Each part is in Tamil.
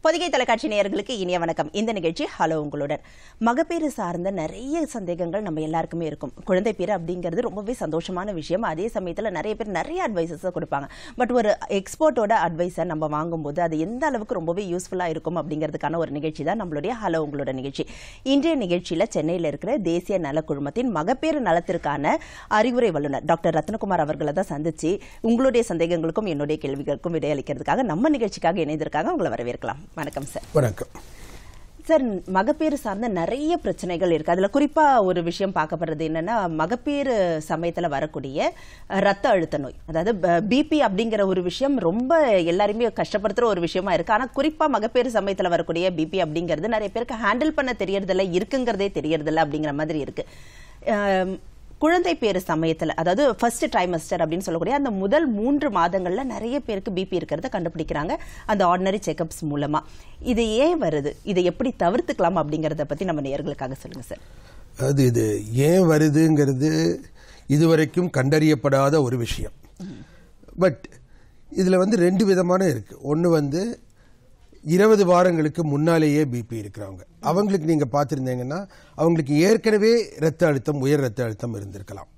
பொதிகை தொலைக்காட்சி நேயர்களுக்கு இனிய வணக்கம் இந்த நிகழ்ச்சி ஹலோ உங்களுடன் மகப்பேறு சார்ந்த நிறைய சந்தேகங்கள் நம்ம எல்லாருக்குமே இருக்கும் குழந்தை பேர் அப்படிங்கிறது ரொம்பவே சந்தோஷமான விஷயம் அதே சமயத்தில் நிறைய பேர் நிறைய அட்வைசஸ் கொடுப்பாங்க பட் ஒரு எக்ஸ்பர்ட்டோட அட்வைஸை நம்ம வாங்கும்போது அது எந்த அளவுக்கு ரொம்பவே யூஸ்ஃபுல்லாக இருக்கும் அப்படிங்கிறதுக்கான ஒரு நிகழ்ச்சி தான் நம்மளுடைய ஹலோ உங்களோட நிகழ்ச்சி இன்றைய நிகழ்ச்சியில் சென்னையில் இருக்கிற தேசிய நல குழுமத்தின் மகப்பேறு நலத்திற்கான அறிவுரை வல்லுநர் டாக்டர் ரத்னகுமார் அவர்களை தான் சந்திச்சு உங்களுடைய சந்தேகங்களுக்கும் என்னுடைய கேள்விகளுக்கும் விடையளிக்கிறதுக்காக நம்ம நிகழ்ச்சிக்காக இணைந்திருக்காங்க உங்களை வரவேற்கலாம் வணக்கம் சார் வணக்கம் சார் மகப்பேறு சார்ந்த நிறைய பிரச்சனைகள் இருக்கு அதுல குறிப்பா ஒரு விஷயம் பார்க்கப்படுறது என்னன்னா மகப்பேறு சமயத்துல வரக்கூடிய அஹ், ரத்த அழுத்த நோய் அதாவது பிபி அப்படிங்கிற ஒரு விஷயம் ரொம்ப எல்லாருமே கஷ்டப்படுத்துற ஒரு விஷயமா இருக்கு ஆனா குறிப்பா மகப்பேறு சமயத்துல வரக்கூடிய பிபி அப்படிங்கிறது நிறைய பேருக்கு ஹேண்டில் பண்ண தெரியறதில்ல இருக்குங்கிறதே தெரியறதில்ல அப்படிங்கிற மாதிரி இருக்கு அஹ், குழந்தை பேரு சமயத்துல அதாவது ஃபர்ஸ்ட் ட்ரைமஸ்டர் அப்படின்னு சொல்லக்கூடிய அந்த முதல் மூன்று மாதங்கள்ல நிறைய பேருக்கு பிபி இருக்கிறத கண்டுபிடிக்கிறாங்க அந்த ஆர்டினரி செக்கப்ஸ் மூலமா இது ஏன் வருது இதை எப்படி தவிர்த்துக்கலாம் அப்படிங்கறத பத்தி நம்ம நேயர்களுக்காக சொல்லுங்க சார் அது இது ஏன் வருதுங்கிறது இதுவரைக்கும் கண்டறியப்படாத ஒரு விஷயம் பட் இதில் வந்து ரெண்டு விதமான இருக்கு ஒன்று வந்து இருபது வாரங்களுக்கு முன்னாலேயே பிபி இருக்கிறவங்க அவங்களுக்கு நீங்கள் பார்த்துருந்தீங்கன்னா அவங்களுக்கு ஏற்கனவே ரத்த அழுத்தம் உயர் ரத்த அழுத்தம் இருந்திருக்கலாம்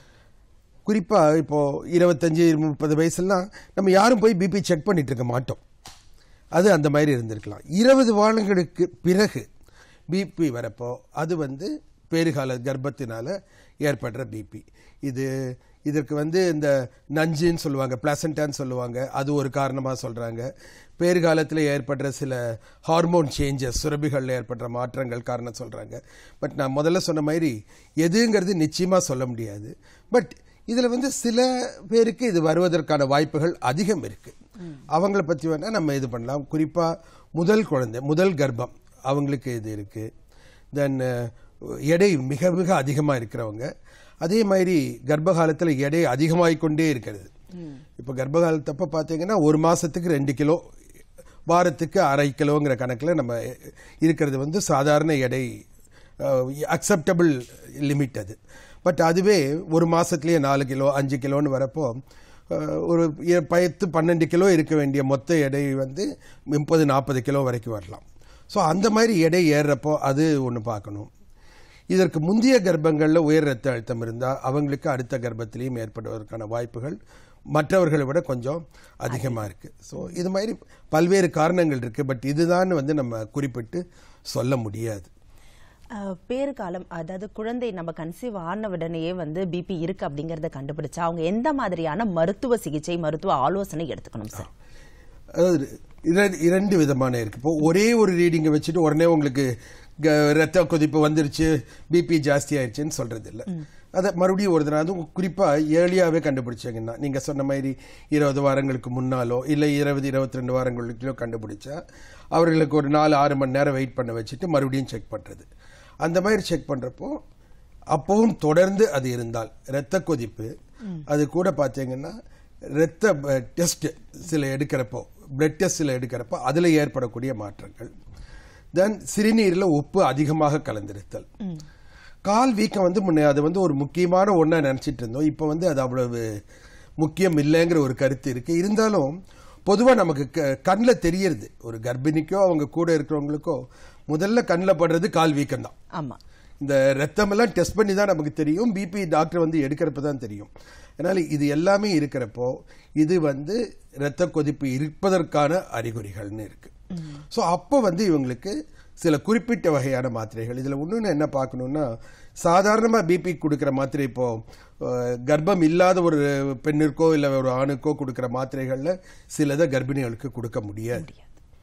குறிப்பாக இப்போ இருபத்தஞ்சு முப்பது வயசுலாம் நம்ம யாரும் போய் பிபி செக் பண்ணிட்டு இருக்க மாட்டோம் அது அந்த மாதிரி இருந்திருக்கலாம் இருபது வாரங்களுக்கு பிறகு பிபி வரப்போ அது வந்து பேறுகால கர்ப்பத்தினால ஏற்படுற பிபி இது இதற்கு வந்து இந்த நஞ்சுன்னு சொல்லுவாங்க பிளசண்டான்னு சொல்லுவாங்க அது ஒரு காரணமாக சொல்கிறாங்க பேறுகாலத்தில் ஏற்படுற சில ஹார்மோன் சேஞ்சஸ் சுரபிகளில் ஏற்படுற மாற்றங்கள் காரணம் சொல்கிறாங்க பட் நான் முதல்ல சொன்ன மாதிரி எதுங்கிறது நிச்சயமாக சொல்ல முடியாது பட் இதில் வந்து சில பேருக்கு இது வருவதற்கான வாய்ப்புகள் அதிகம் இருக்குது அவங்கள பற்றி வேணால் நம்ம இது பண்ணலாம் குறிப்பாக முதல் குழந்தை முதல் கர்ப்பம் அவங்களுக்கு இது இருக்குது தென் எடை மிக மிக அதிகமாக இருக்கிறவங்க அதே மாதிரி கர்ப்ப காலத்தில் எடை அதிகமாகிக் கொண்டே இருக்கிறது இப்போ கர்ப்ப காலத்தப்ப பார்த்தீங்கன்னா ஒரு மாதத்துக்கு ரெண்டு கிலோ வாரத்துக்கு அரை கிலோங்கிற கணக்கில் நம்ம இருக்கிறது வந்து சாதாரண எடை அக்செப்டபிள் லிமிட் அது பட் அதுவே ஒரு மாசத்துலயே நாலு கிலோ அஞ்சு கிலோன்னு வரப்போ அஹ், ஒரு இ- பத்து பன்னெண்டு கிலோ இருக்க வேண்டிய மொத்த எடை வந்து முப்பது நாற்பது கிலோ வரைக்கும் வரலாம் ஸோ அந்த மாதிரி எடை ஏறுறப்போ அது ஒன்று பார்க்கணும் இதற்கு முந்தைய கர்ப்பங்களில் உயர் ரத்த அழுத்தம் இருந்தால் அவங்களுக்கு அடுத்த கர்ப்பத்திலையும் ஏற்படுவதற்கான வாய்ப்புகள் மற்றவர்களை விட கொஞ்சம் அதிகமாக இருக்குது ஸோ இது மாதிரி பல்வேறு காரணங்கள் இருக்குது பட் இதுதான் வந்து நம்ம குறிப்பிட்டு சொல்ல முடியாது அஹ், பேறு காலம் அதாவது குழந்தை நம்ம கன்சீவ் ஆன உடனேயே வந்து பிபி இருக்கு அப்படிங்கறத கண்டுபிடிச்சா அவங்க எந்த மாதிரியான மருத்துவ சிகிச்சை மருத்துவ ஆலோசனை எடுத்துக்கணும் சார் அதாவது இர- இரண்டு விதமான இருக்கு இப்போ ஒரே ஒரு ரீடிங்கை வச்சுட்டு உடனே உங்களுக்கு க- ரத்த கொதிப்பு வந்துருச்சு பிபி ஜாஸ்தி ஆயிடுச்சுன்னு சொல்றது இல்ல அதை மறுபடியும் ஒரு தடவை அதுவும் குறிப்பா ஏர்லியாவே கண்டுபிடிச்சாங்கன்னா நீங்க சொன்ன மாதிரி இருபது வாரங்களுக்கு முன்னாலோ இல்ல இருபது இருபத்தி ரெண்டு வாரங்களுக்கோ கண்டுபிடிச்சா அவர்களுக்கு ஒரு நாலு ஆறு மணி நேரம் வெயிட் பண்ண வச்சுட்டு மறுபடியும் செக் பண்றது அந்த மாதிரி செக் பண்றப்போ அப்பவும் தொடர்ந்து அது இருந்தால் இரத்த கொதிப்பு அது கூட பார்த்தீங்கன்னா இரத்த டெஸ்ட் சில எடுக்கிறப்போ பிளட் டெஸ்ட் சில எடுக்கிறப்போ அதில் ஏற்படக்கூடிய மாற்றங்கள் தென் சிறுநீரில் உப்பு அதிகமாக கலந்திருத்தல் கால் வீக்கம் வந்து முன்ன அது வந்து ஒரு முக்கியமான ஒன்றா நினச்சிட்டு இருந்தோம் இப்போ வந்து அது அவ்வளவு முக்கியம் இல்லைங்கிற ஒரு கருத்து இருக்கு இருந்தாலும் பொதுவாக நமக்கு கண்ணில் தெரியறது ஒரு கர்ப்பிணிக்கோ அவங்க கூட இருக்கிறவங்களுக்கோ முதல்ல கண்ணில் படுறது கால் வீக்கம் தான் ஆமா இந்த ரத்தமெல்லாம் டெஸ்ட் பண்ணி தான் நமக்கு தெரியும் பிபி டாக்டர் வந்து எடுக்கிறப்ப தான் தெரியும் அதனால இது எல்லாமே இருக்கிறப்போ இது வந்து இரத்த கொதிப்பு இருப்பதற்கான அறிகுறிகள்னு இருக்கு ஸோ அப்போ வந்து இவங்களுக்கு சில குறிப்பிட்ட வகையான மாத்திரைகள் இதில் இன்னொன்று என்ன பார்க்கணும்னா சாதாரணமாக பிபி கொடுக்குற மாத்திரை இப்போ அஹ், கர்ப்பம் இல்லாத ஒரு பெண்ணிற்கோ இல்லை ஒரு ஆணுக்கோ கொடுக்குற மாத்திரைகளில் சிலதை கர்ப்பிணிகளுக்கு கொடுக்க முடியாது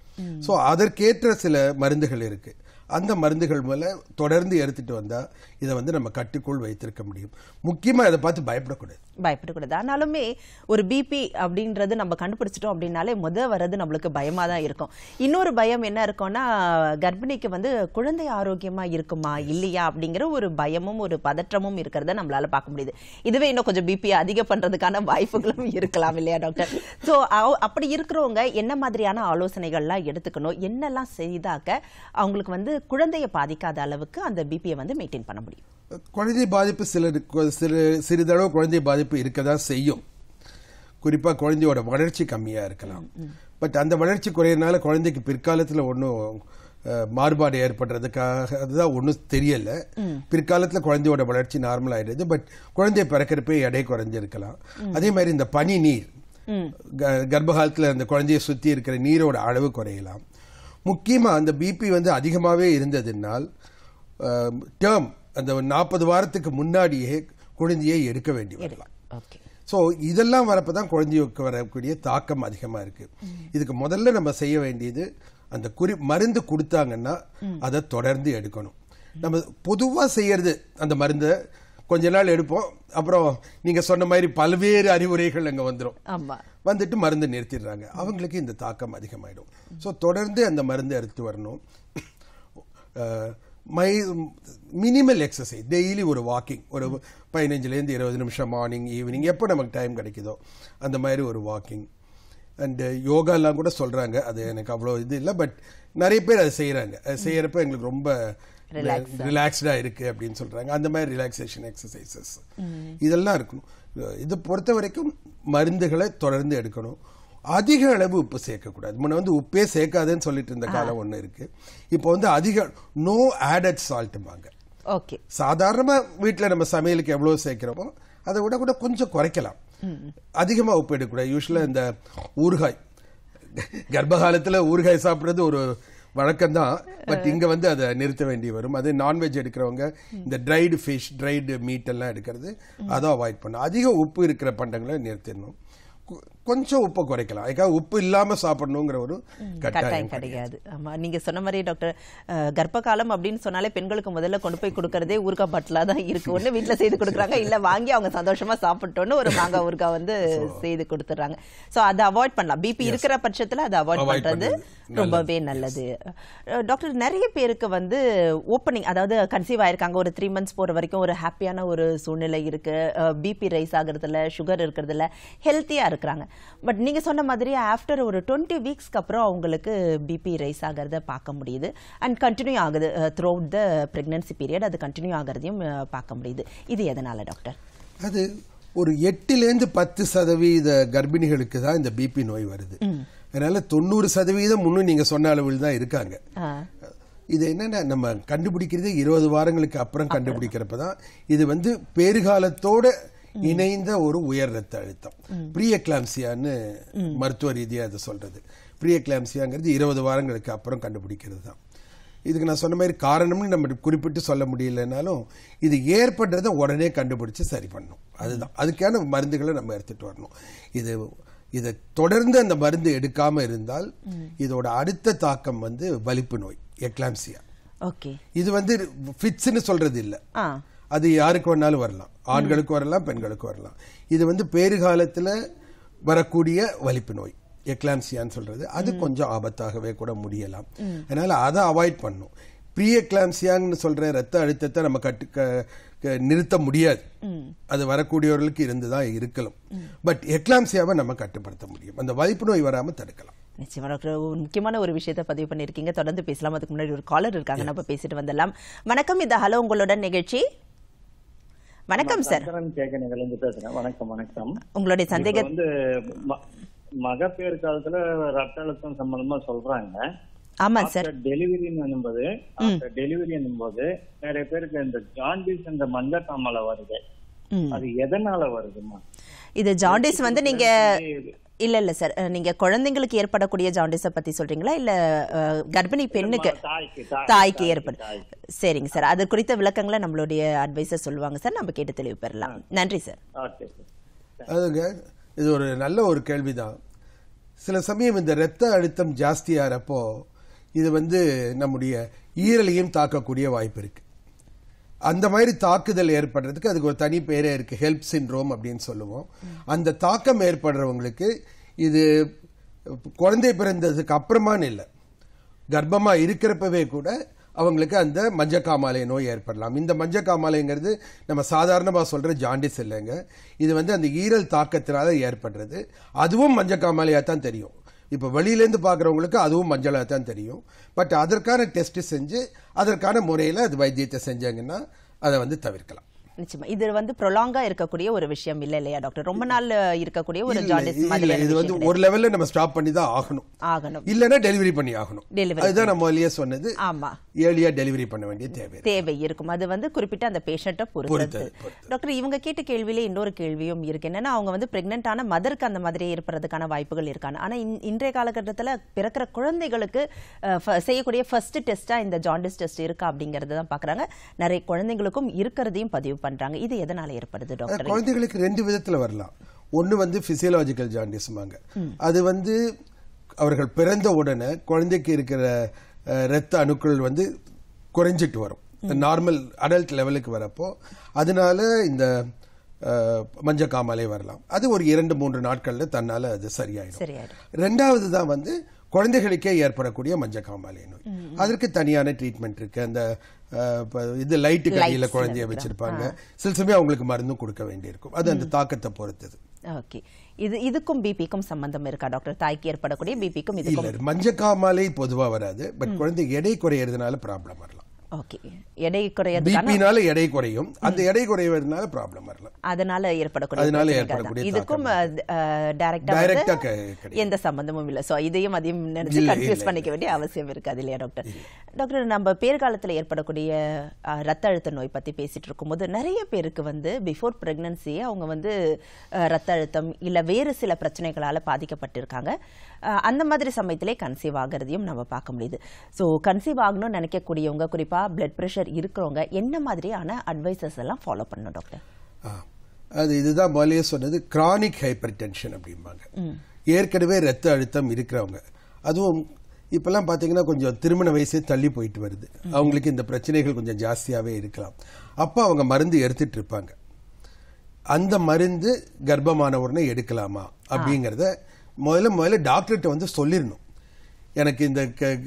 ஸோ அதற்கேற்ற சில மருந்துகள் இருக்கு அந்த மருந்துகள் மேல தொடர்ந்து எடுத்துட்டு வந்தா இதை வந்து நம்ம கட்டுக்குள் வைத்திருக்க முடியும் முக்கியமா இதை பார்த்து பயப்படக்கூடாது பயப்படக்கூடாது ஆனாலுமே ஒரு பிபி அப்படின்றது நம்ம கண்டுபிடிச்சிட்டோம் அப்படின்னாலே முத வர்றது நம்மளுக்கு பயமா தான் இருக்கும் இன்னொரு பயம் என்ன இருக்கும்னா கர்ப்பிணிக்கு வந்து குழந்தை ஆரோக்கியமா இருக்குமா இல்லையா அப்படிங்கிற ஒரு பயமும் ஒரு பதற்றமும் இருக்கிறத நம்மளால பார்க்க முடியுது இதுவே இன்னும் கொஞ்சம் பிபி அதிகம் பண்றதுக்கான வாய்ப்புகளும் இருக்கலாம் இல்லையா டாக்டர் சோ அப்படி இருக்கிறவங்க என்ன மாதிரியான ஆலோசனைகள்லாம் எடுத்துக்கணும் என்னெல்லாம் செய்தாக்க அவங்களுக்கு வந்து குழந்தையை பாதிக்காத அளவுக்கு அந்த பிபியை வந்து மெயின்டைன் பண்ண முடியும் குழந்தை பாதிப்பு சிலருக்கு சிறு சிறிதளவு குழந்தை பாதிப்பு இருக்க தான் செய்யும் குறிப்பா குழந்தையோட வளர்ச்சி கம்மியா இருக்கலாம் பட் அந்த வளர்ச்சி குறையறனால குழந்தைக்கு பிற்காலத்துல ஒன்றும் மாறுபாடு ஏற்படுறதுக்காக அதுதான் ஒன்றும் தெரியல பிற்காலத்துல குழந்தையோட வளர்ச்சி நார்மல் ஆயிடுது பட் குழந்தை பிறக்கிறப்பே எடை குறைஞ்சிருக்கலாம் அதே மாதிரி இந்த பனி நீர் க- கர்ப்ப காலத்துல அந்த குழந்தையை சுத்தி இருக்கிற நீரோட அளவு குறையலாம் முக்கியமா அந்த பிபி வந்து அதிகமாவே இருந்ததுனால் டேர்ம் அந்த நாற்பது வாரத்துக்கு முன்னாடியே குழந்தையை எடுக்க வேண்டி வரலாம் ஓகே ஸோ இதெல்லாம் வரப்போ தான் குழந்தைக்கு வரக்கூடிய தாக்கம் அதிகமாக இருக்கு இதுக்கு முதல்ல நம்ம செய்ய வேண்டியது அந்த குறி மருந்து கொடுத்தாங்கன்னா அதை தொடர்ந்து எடுக்கணும் நம்ம பொதுவாக செய்யறது அந்த மருந்தை கொஞ்ச நாள் எடுப்போம் அப்புறம் நீங்க சொன்ன மாதிரி பல்வேறு அறிவுரைகள் அங்கே வந்துடும் ஆமா வந்துட்டு மருந்து நிறுத்திடுறாங்க அவங்களுக்கு இந்த தாக்கம் அதிகமாயிடும் ஸோ தொடர்ந்து அந்த மருந்து எடுத்து வரணும் ah, my minimal exercise daily ஒரு வாக்கிங் ஒரு பதினஞ்சுலேருந்து இருபது நிமிஷம் மார்னிங் ஈவினிங் எப்போ நமக்கு டைம் கிடைக்குதோ அந்த மாதிரி ஒரு வாக்கிங் அண்டு யோகாலாம் கூட சொல்றாங்க அது எனக்கு அவ்வளோ இது இல்லை பட் நிறைய பேர் அதை செய்கிறாங்க அது செய்யறப்ப எங்களுக்கு ரொம்ப ரிலாக்ஸ்டா இருக்கு அப்படின்னு சொல்றாங்க அந்த மாதிரி ரிலாக்ஸேஷன் எக்ஸசைசஸ் இதெல்லாம் இருக்கணும் இது பொறுத்த வரைக்கும் மருந்துகளை தொடர்ந்து எடுக்கணும் அதிக அளவு உப்பு சேர்க்கக்கூடாது முன்ன வந்து உப்பே சேர்க்காதுன்னு சொல்லிட்டு இருந்த காலம் ஒன்று இருக்கு இப்போ வந்து அதிக நோ ஆடட் சால்ட்டுமாங்க ஓகே சாதாரணமா வீட்டில் நம்ம சமையலுக்கு எவ்வளவு சேர்க்கிறோமோ அதை விட கூட கொஞ்சம் குறைக்கலாம் அதிகமா உப்பு எடுக்கக்கூடாது யூஸ்வலாக இந்த ஊறுகாய் கர்ப்ப காலத்துல ஊறுகாய் சாப்பிடுறது ஒரு வழக்கம் தான் பட் இங்க வந்து அதை நிறுத்த வேண்டி வரும் அது நான்வெஜ் எடுக்கிறவங்க இந்த ட்ரைடு ஃபிஷ் ட்ரைடு மீட் எல்லாம் எடுக்கிறது அதை அவாய்ட் பண்ணணும் அதிக உப்பு இருக்கிற பண்டங்களை நிறுத்திடணும் கொ- கொஞ்சம் உப்பை குறைக்கலாம் அதுக்காக உப்பு இல்லாம சாப்பிடணுங்கிற ஒரு கட்டாயம் கட்டாயம் கிடையாது ஆமா நீங்க சொன்ன மாதிரி டாக்டர் அஹ், கர்ப்ப காலம் அப்படின்னு சொன்னாலே பெண்களுக்கு முதல்ல கொண்டு போய் கொடுக்கறதே ஊறுகாய் பாட்டிலா தான் இருக்கு ஒண்ணு வீட்ல செய்து கொடுக்குறாங்க இல்ல வாங்கி அவங்க சந்தோஷமா சாப்பிட்டோன்னு ஒரு மாங்காய் ஊறுகாய் வந்து செய்து கொடுத்துறாங்க சோ அதை அவாய்ட் பண்ணலாம் பிபி இருக்கிற பட்சத்துல அதை அவாய்ட் Avoid பண்றது பண்றது ரொம்பவே நல்லது அஹ், டாக்டர் நிறைய பேருக்கு வந்து ஓப்பனிங் அதாவது கன்சீவ் ஆயிருக்காங்க ஒரு த்ரீ மந்த்ஸ் போற வரைக்கும் ஒரு ஹாப்பியான ஒரு சூழ்நிலை இருக்கு பிபி ரைஸ் ஆகுறதுல சுகர் இருக்கிறதுல ஹெல்த்தியா இருக்கிறாங்க பட் நீங்க சொன்ன மாதிரி ஆஃப்டர் ஒரு டுவெண்ட்டி வீக்ஸ்க்கு அப்புறம் அவங்களுக்கு பிபி ரைஸ் ஆகிறத பார்க்க முடியுது அண்ட் கண்டினியூ ஆகுது throughout the pregnancy period அது கண்டினியூ ஆகிறதையும் அஹ், பார்க்க முடியுது இது எதனால டாக்டர் அது ஒரு எட்டுலேருந்து பத்து சதவீத கர்ப்பிணிகளுக்கு தான் இந்த பிபி நோய் வருது அதனால தொண்ணூறு சதவீதம் முன்னும் நீங்க சொன்ன அளவில் தான் இருக்காங்க இது என்னன்னா நம்ம கண்டுபிடிக்கிறது இருபது வாரங்களுக்கு அப்புறம் கண்டுபிடிக்கிறப்ப தான் இது வந்து பேறுகாலத்தோட இணைந்த ஒரு உயர் ரத்த அழுத்தம் ப்ரீஎக்லாம்சியான்னு மருத்துவ ரீதியா அதை சொல்றது ப்ரீஎக்லாம்சியாங்கிறது இருபது வாரங்களுக்கு அப்புறம் கண்டுபிடிக்கிறது தான் இதுக்கு நான் சொன்ன மாதிரி காரணம்னு நம்ம குறிப்பிட்டு சொல்ல முடியலனாலும் இது ஏற்படுறதை உடனே கண்டுபிடிச்சு சரி பண்ணணும் அதுதான் அதுக்கான மருந்துகளை நம்ம எடுத்துட்டு வரணும் இது இதை தொடர்ந்து அந்த மருந்து எடுக்காம இருந்தால் இதோட அடுத்த தாக்கம் வந்து வலிப்பு நோய் எக்லாம்சியா ஓகே இது வந்து ஃபிட்ஸ்னு சொல்றது இல்ல ஆ அது யாருக்கு வேணாலும் வரலாம் ஆண்களுக்கு வரலாம் பெண்களுக்கு வரலாம் இது வந்து பேறுகாலத்துல வரக்கூடிய வலிப்பு நோய் எக்லாம்சியான்னு சொல்றது அது கொஞ்சம் ஆபத்தாகவே கூட முடியலாம் அதனால அதை அவாய்ட் பண்ணும் ப்ரீ எக்லாம்சியான்னு சொல்ற ரத்த அழுத்தத்தை நம்ம கட்டு க- க- நிறுத்த முடியாது அது வரக்கூடியவர்களுக்கு இருந்துதான் இருக்கலாம் பட் எக்லாம்சியாவை நம்ம கட்டுப்படுத்த முடியும் அந்த வலிப்பு நோய் வராம தடுக்கலாம் நிச்சயமா டாக்டர் ஒரு முக்கியமான ஒரு விஷயத்தை பதிவு பண்ணிருக்கீங்க தொடர்ந்து பேசலாம் அதுக்கு முன்னாடி ஒரு காலர் இருக்காங்க நம்ம பேசிட்டு வந்துடலாம் வணக்கம் இது ஹலோ உங்களுடன் நிகழ்ச்சி வணக்கம் சார் சங்கரன் கேக்க நிகழ்ந்து பேசுறேன் வணக்கம் வணக்கம் உங்களுடைய இப்ப சந்தேக வந்து ம- மகப்பேறு காலத்துல ரத்த அழுத்தம் சம்பந்தமா சொல்றாங்க ஆமா சார் டெலிவரி என்பது டெலிவரி என்பது நிறைய பேருக்கு இந்த ஜாண்டிஸ் இந்த மஞ்சள் காமலை வருது ம். அது எதனால வருதுமா இது ஜாண்டிஸ் வந்து நீங்க இல்ல இல்ல சார் அஹ், நீங்க குழந்தைங்களுக்கு ஏற்படக்கூடிய ஜாண்டிஸ பத்தி சொல்றீங்களா இல்ல அஹ், கர்ப்பிணி பெண்ணுக்கு தாய்க்கு, தாய்- தாய்க்கு தாய்க்கு, ஏற்படும் தாய்க்கு. சரிங்க சார் அது குறித்த விளக்கங்களை நம்மளுடைய அட்வைசர் சொல்லுவாங்க சார் நம்ம கேட்டு தெளிவு பெறலாம் நன்றி சார் ஓகே சார் அதுங்க இது ஒரு நல்ல ஒரு கேள்விதான் சில சமயம் இந்த இரத்த அழுத்தம் ஜாஸ்தியாகிறப்போ இது வந்து நம்முடைய ஈரலையும் தாக்கக்கூடிய வாய்ப்பு இருக்கு அந்த மாதிரி தாக்குதல் ஏற்படுறதுக்கு அதுக்கு ஒரு தனி பேரே இருக்கு ஹெல்ப் சிண்ட்ரோம் அப்படின்னு சொல்லுவோம் அந்த தாக்கம் ஏற்படுறவங்களுக்கு இது குழந்தை பிறந்ததுக்கு அப்புறமான்னு இல்லை கர்ப்பமா இருக்கிறப்பவே கூட அவங்களுக்கு அந்த மஞ்சக்காமாலை நோய் ஏற்படலாம் இந்த மஞ்சக்காமாலைங்கிறது நம்ம சாதாரணமா சொல்ற ஜாண்டிஸ் இல்லைங்க இது வந்து அந்த ஈரல் தாக்கத்தினால ஏற்படுறது அதுவும் மஞ்சக்காமாலையா தான் தெரியும் இப்போ வெளியிலேருந்து பார்க்குறவங்களுக்கு அதுவும் மஞ்சளாக தான் தெரியும் பட் அதற்கான டெஸ்ட் செஞ்சு அதற்கான முறையில் அது வைத்தியத்தை செஞ்சாங்கன்னா அதை வந்து தவிர்க்கலாம் நிச்சயமா இது வந்து ப்ரொலாங்கா இருக்கக்கூடிய ஒரு விஷயம் இல்ல இல்லையா டாக்டர் ரொம்ப நாள் இருக்கக்கூடிய ஒரு இல்ல, ஜாண்டிஸ் இல்ல, மாதிரியான இது வந்து விஷயம் ஒரு லெவல்ல நம்ம ஸ்டாப் பண்ணி தான் ஆகணும் ஆகணும் இல்லைன்னா டெலிவரி பண்ணி ஆகணும் Delivery அதுதான் நம்ம முதல்லயே சொன்னது ஆமா ஏர்லியா டெலிவரி பண்ண வேண்டிய தேவை இருக்கு. தேவை இருக்கும் அது வந்து குறிப்பிட்ட அந்த பேஷண்ட்டை பொறுத்தது பொறுத்தது, பொறுத்தது. டாக்டர் இவங்க கேட்ட கேள்வியில இன்னொரு கேள்வியும் இருக்கு என்னன்னா அவங்க வந்து பிரெக்னென்ட் ஆன மதருக்கு அந்த மாதிரி ஏற்படுறதுக்கான வாய்ப்புகள் இருக்கான ஆனா இன்- இன்றைய காலகட்டத்துல பிறக்கிற குழந்தைகளுக்கு அஹ், ஃப- செய்யக்கூடிய ஃபர்ஸ்ட் டெஸ்டா இந்த ஜாண்டிஸ் டெஸ்ட் இருக்கா அப்படிங்கறத தான் பாக்குறாங்க நிறைய குழந்தைங்களுக்கும் இருக்கிறதையும் பதிவு பண்றாங்க இது எதனால ஏற்படுது அது டாக்டர் குழந்தைகளுக்கு ரெண்டு விதத்துல வரலாம் ஒன்னு வந்து பிசியலாஜிக்கல் ஜாண்டிஸ்மாங்க அது வந்து அவர்கள் பிறந்த உடனே குழந்தைக்கு இருக்கிற அஹ், இரத்த அணுக்கள் வந்து குறைஞ்சிட்டு வரும் நார்மல் அடல்ட் லெவலுக்கு வரப்போ அதனால இந்த அஹ், மஞ்சக்காமலை வரலாம் அது ஒரு இரண்டு மூன்று நாட்கள்ல தன்னால அது சரியாயிடும் சரியாயிடும் ரெண்டாவது தான் வந்து குழந்தைகளுக்கே ஏற்படக்கூடிய மஞ்சக்காமாலை நோய் அதற்கு தனியான ட்ரீட்மெண்ட் இருக்கு அந்த அஹ், இப்ப இது லைட்டு கடியில Lights குழந்தைய வச்சிருப்பாங்க சில சமயம் அவங்களுக்கு மருந்தும் கொடுக்க வேண்டியிருக்கும் அது அந்த தாக்கத்தை பொறுத்தது ஓகே இது இதுக்கும் பிபிக்கும் சம்பந்தம் இருக்கா டாக்டர் தாய்க்கு ஏற்படக்கூடிய பிபிக்கும் இதுக்கும் இல்ல மஞ்சக்காமாலை பொதுவா வராது பட் குழந்தை எடை குறையறதுனால ப்ராப்ளம் வரலாம் ஓகே எடை குறையறதுக்கான பிபினால எடை குறையும் அந்த எடை குறைவதனால ப்ராப்ளம் வரலாம் அதனால ஏற்படக்கூடிய அதனால பிரச்சனைகள் ஏற்படக்கூடிய தான். இதுக்கும் டைரக்டா டைரக்டா கிடையாது எந்த சம்பந்தமும் இல்ல சோ இதையும் அதையும் நினைச்சு இல்ல, கன்ஃபியூஸ் இல்ல, பண்ணிக்க வேண்டிய அவசியம் இருக்காது இல்லையா டாக்டர் டாக்டர் நம்ம பேர்காலத்துல ஏற்படக்கூடிய அஹ், ரத்த அழுத்த நோய் பத்தி பேசிட்டு இருக்கும்போது நிறைய பேருக்கு வந்து பிஃபோர் பிரெக்னன்சி அவங்க வந்து அஹ், ரத்த அழுத்தம் இல்ல வேறு சில பிரச்சனைகளால பாதிக்கப்பட்டிருக்காங்க அஹ், அந்த மாதிரி சமயத்திலே கன்சீவ் ஆகிறதையும் நம்ம பார்க்க முடியுது ஸோ கன்சீவ் ஆகணும்னு நினைக்கக்கூடியவங்க குறிப்பா பிளட் பிரஷர் இருக்கிறவங்க என்ன மாதிரியான அட்வைசஸ் எல்லாம் ஃபாலோ பண்ணணும் டாக்டர் ஆ. அது இதுதான் முதல்லயே சொன்னது கிரானிக் ஹைப்பர் டென்ஷன் அப்படிம்பாங்க ஏற்கனவே ரத்த அழுத்தம் இருக்கிறவங்க அதுவும் இப்பெல்லாம் பாத்தீங்கன்னா கொஞ்சம் திருமண வயசே தள்ளி போயிட்டு வருது அவங்களுக்கு இந்த பிரச்சனைகள் கொஞ்சம் ஜாஸ்தியாவே இருக்கலாம் அப்போ அவங்க மருந்து எடுத்துட்டு இருப்பாங்க அந்த மருந்து கர்ப்பமான உடனே எடுக்கலாமா அப்படிங்கறத முதல்ல முதல்ல டாக்டர்கிட்ட வந்து சொல்லிடணும் எனக்கு இந்த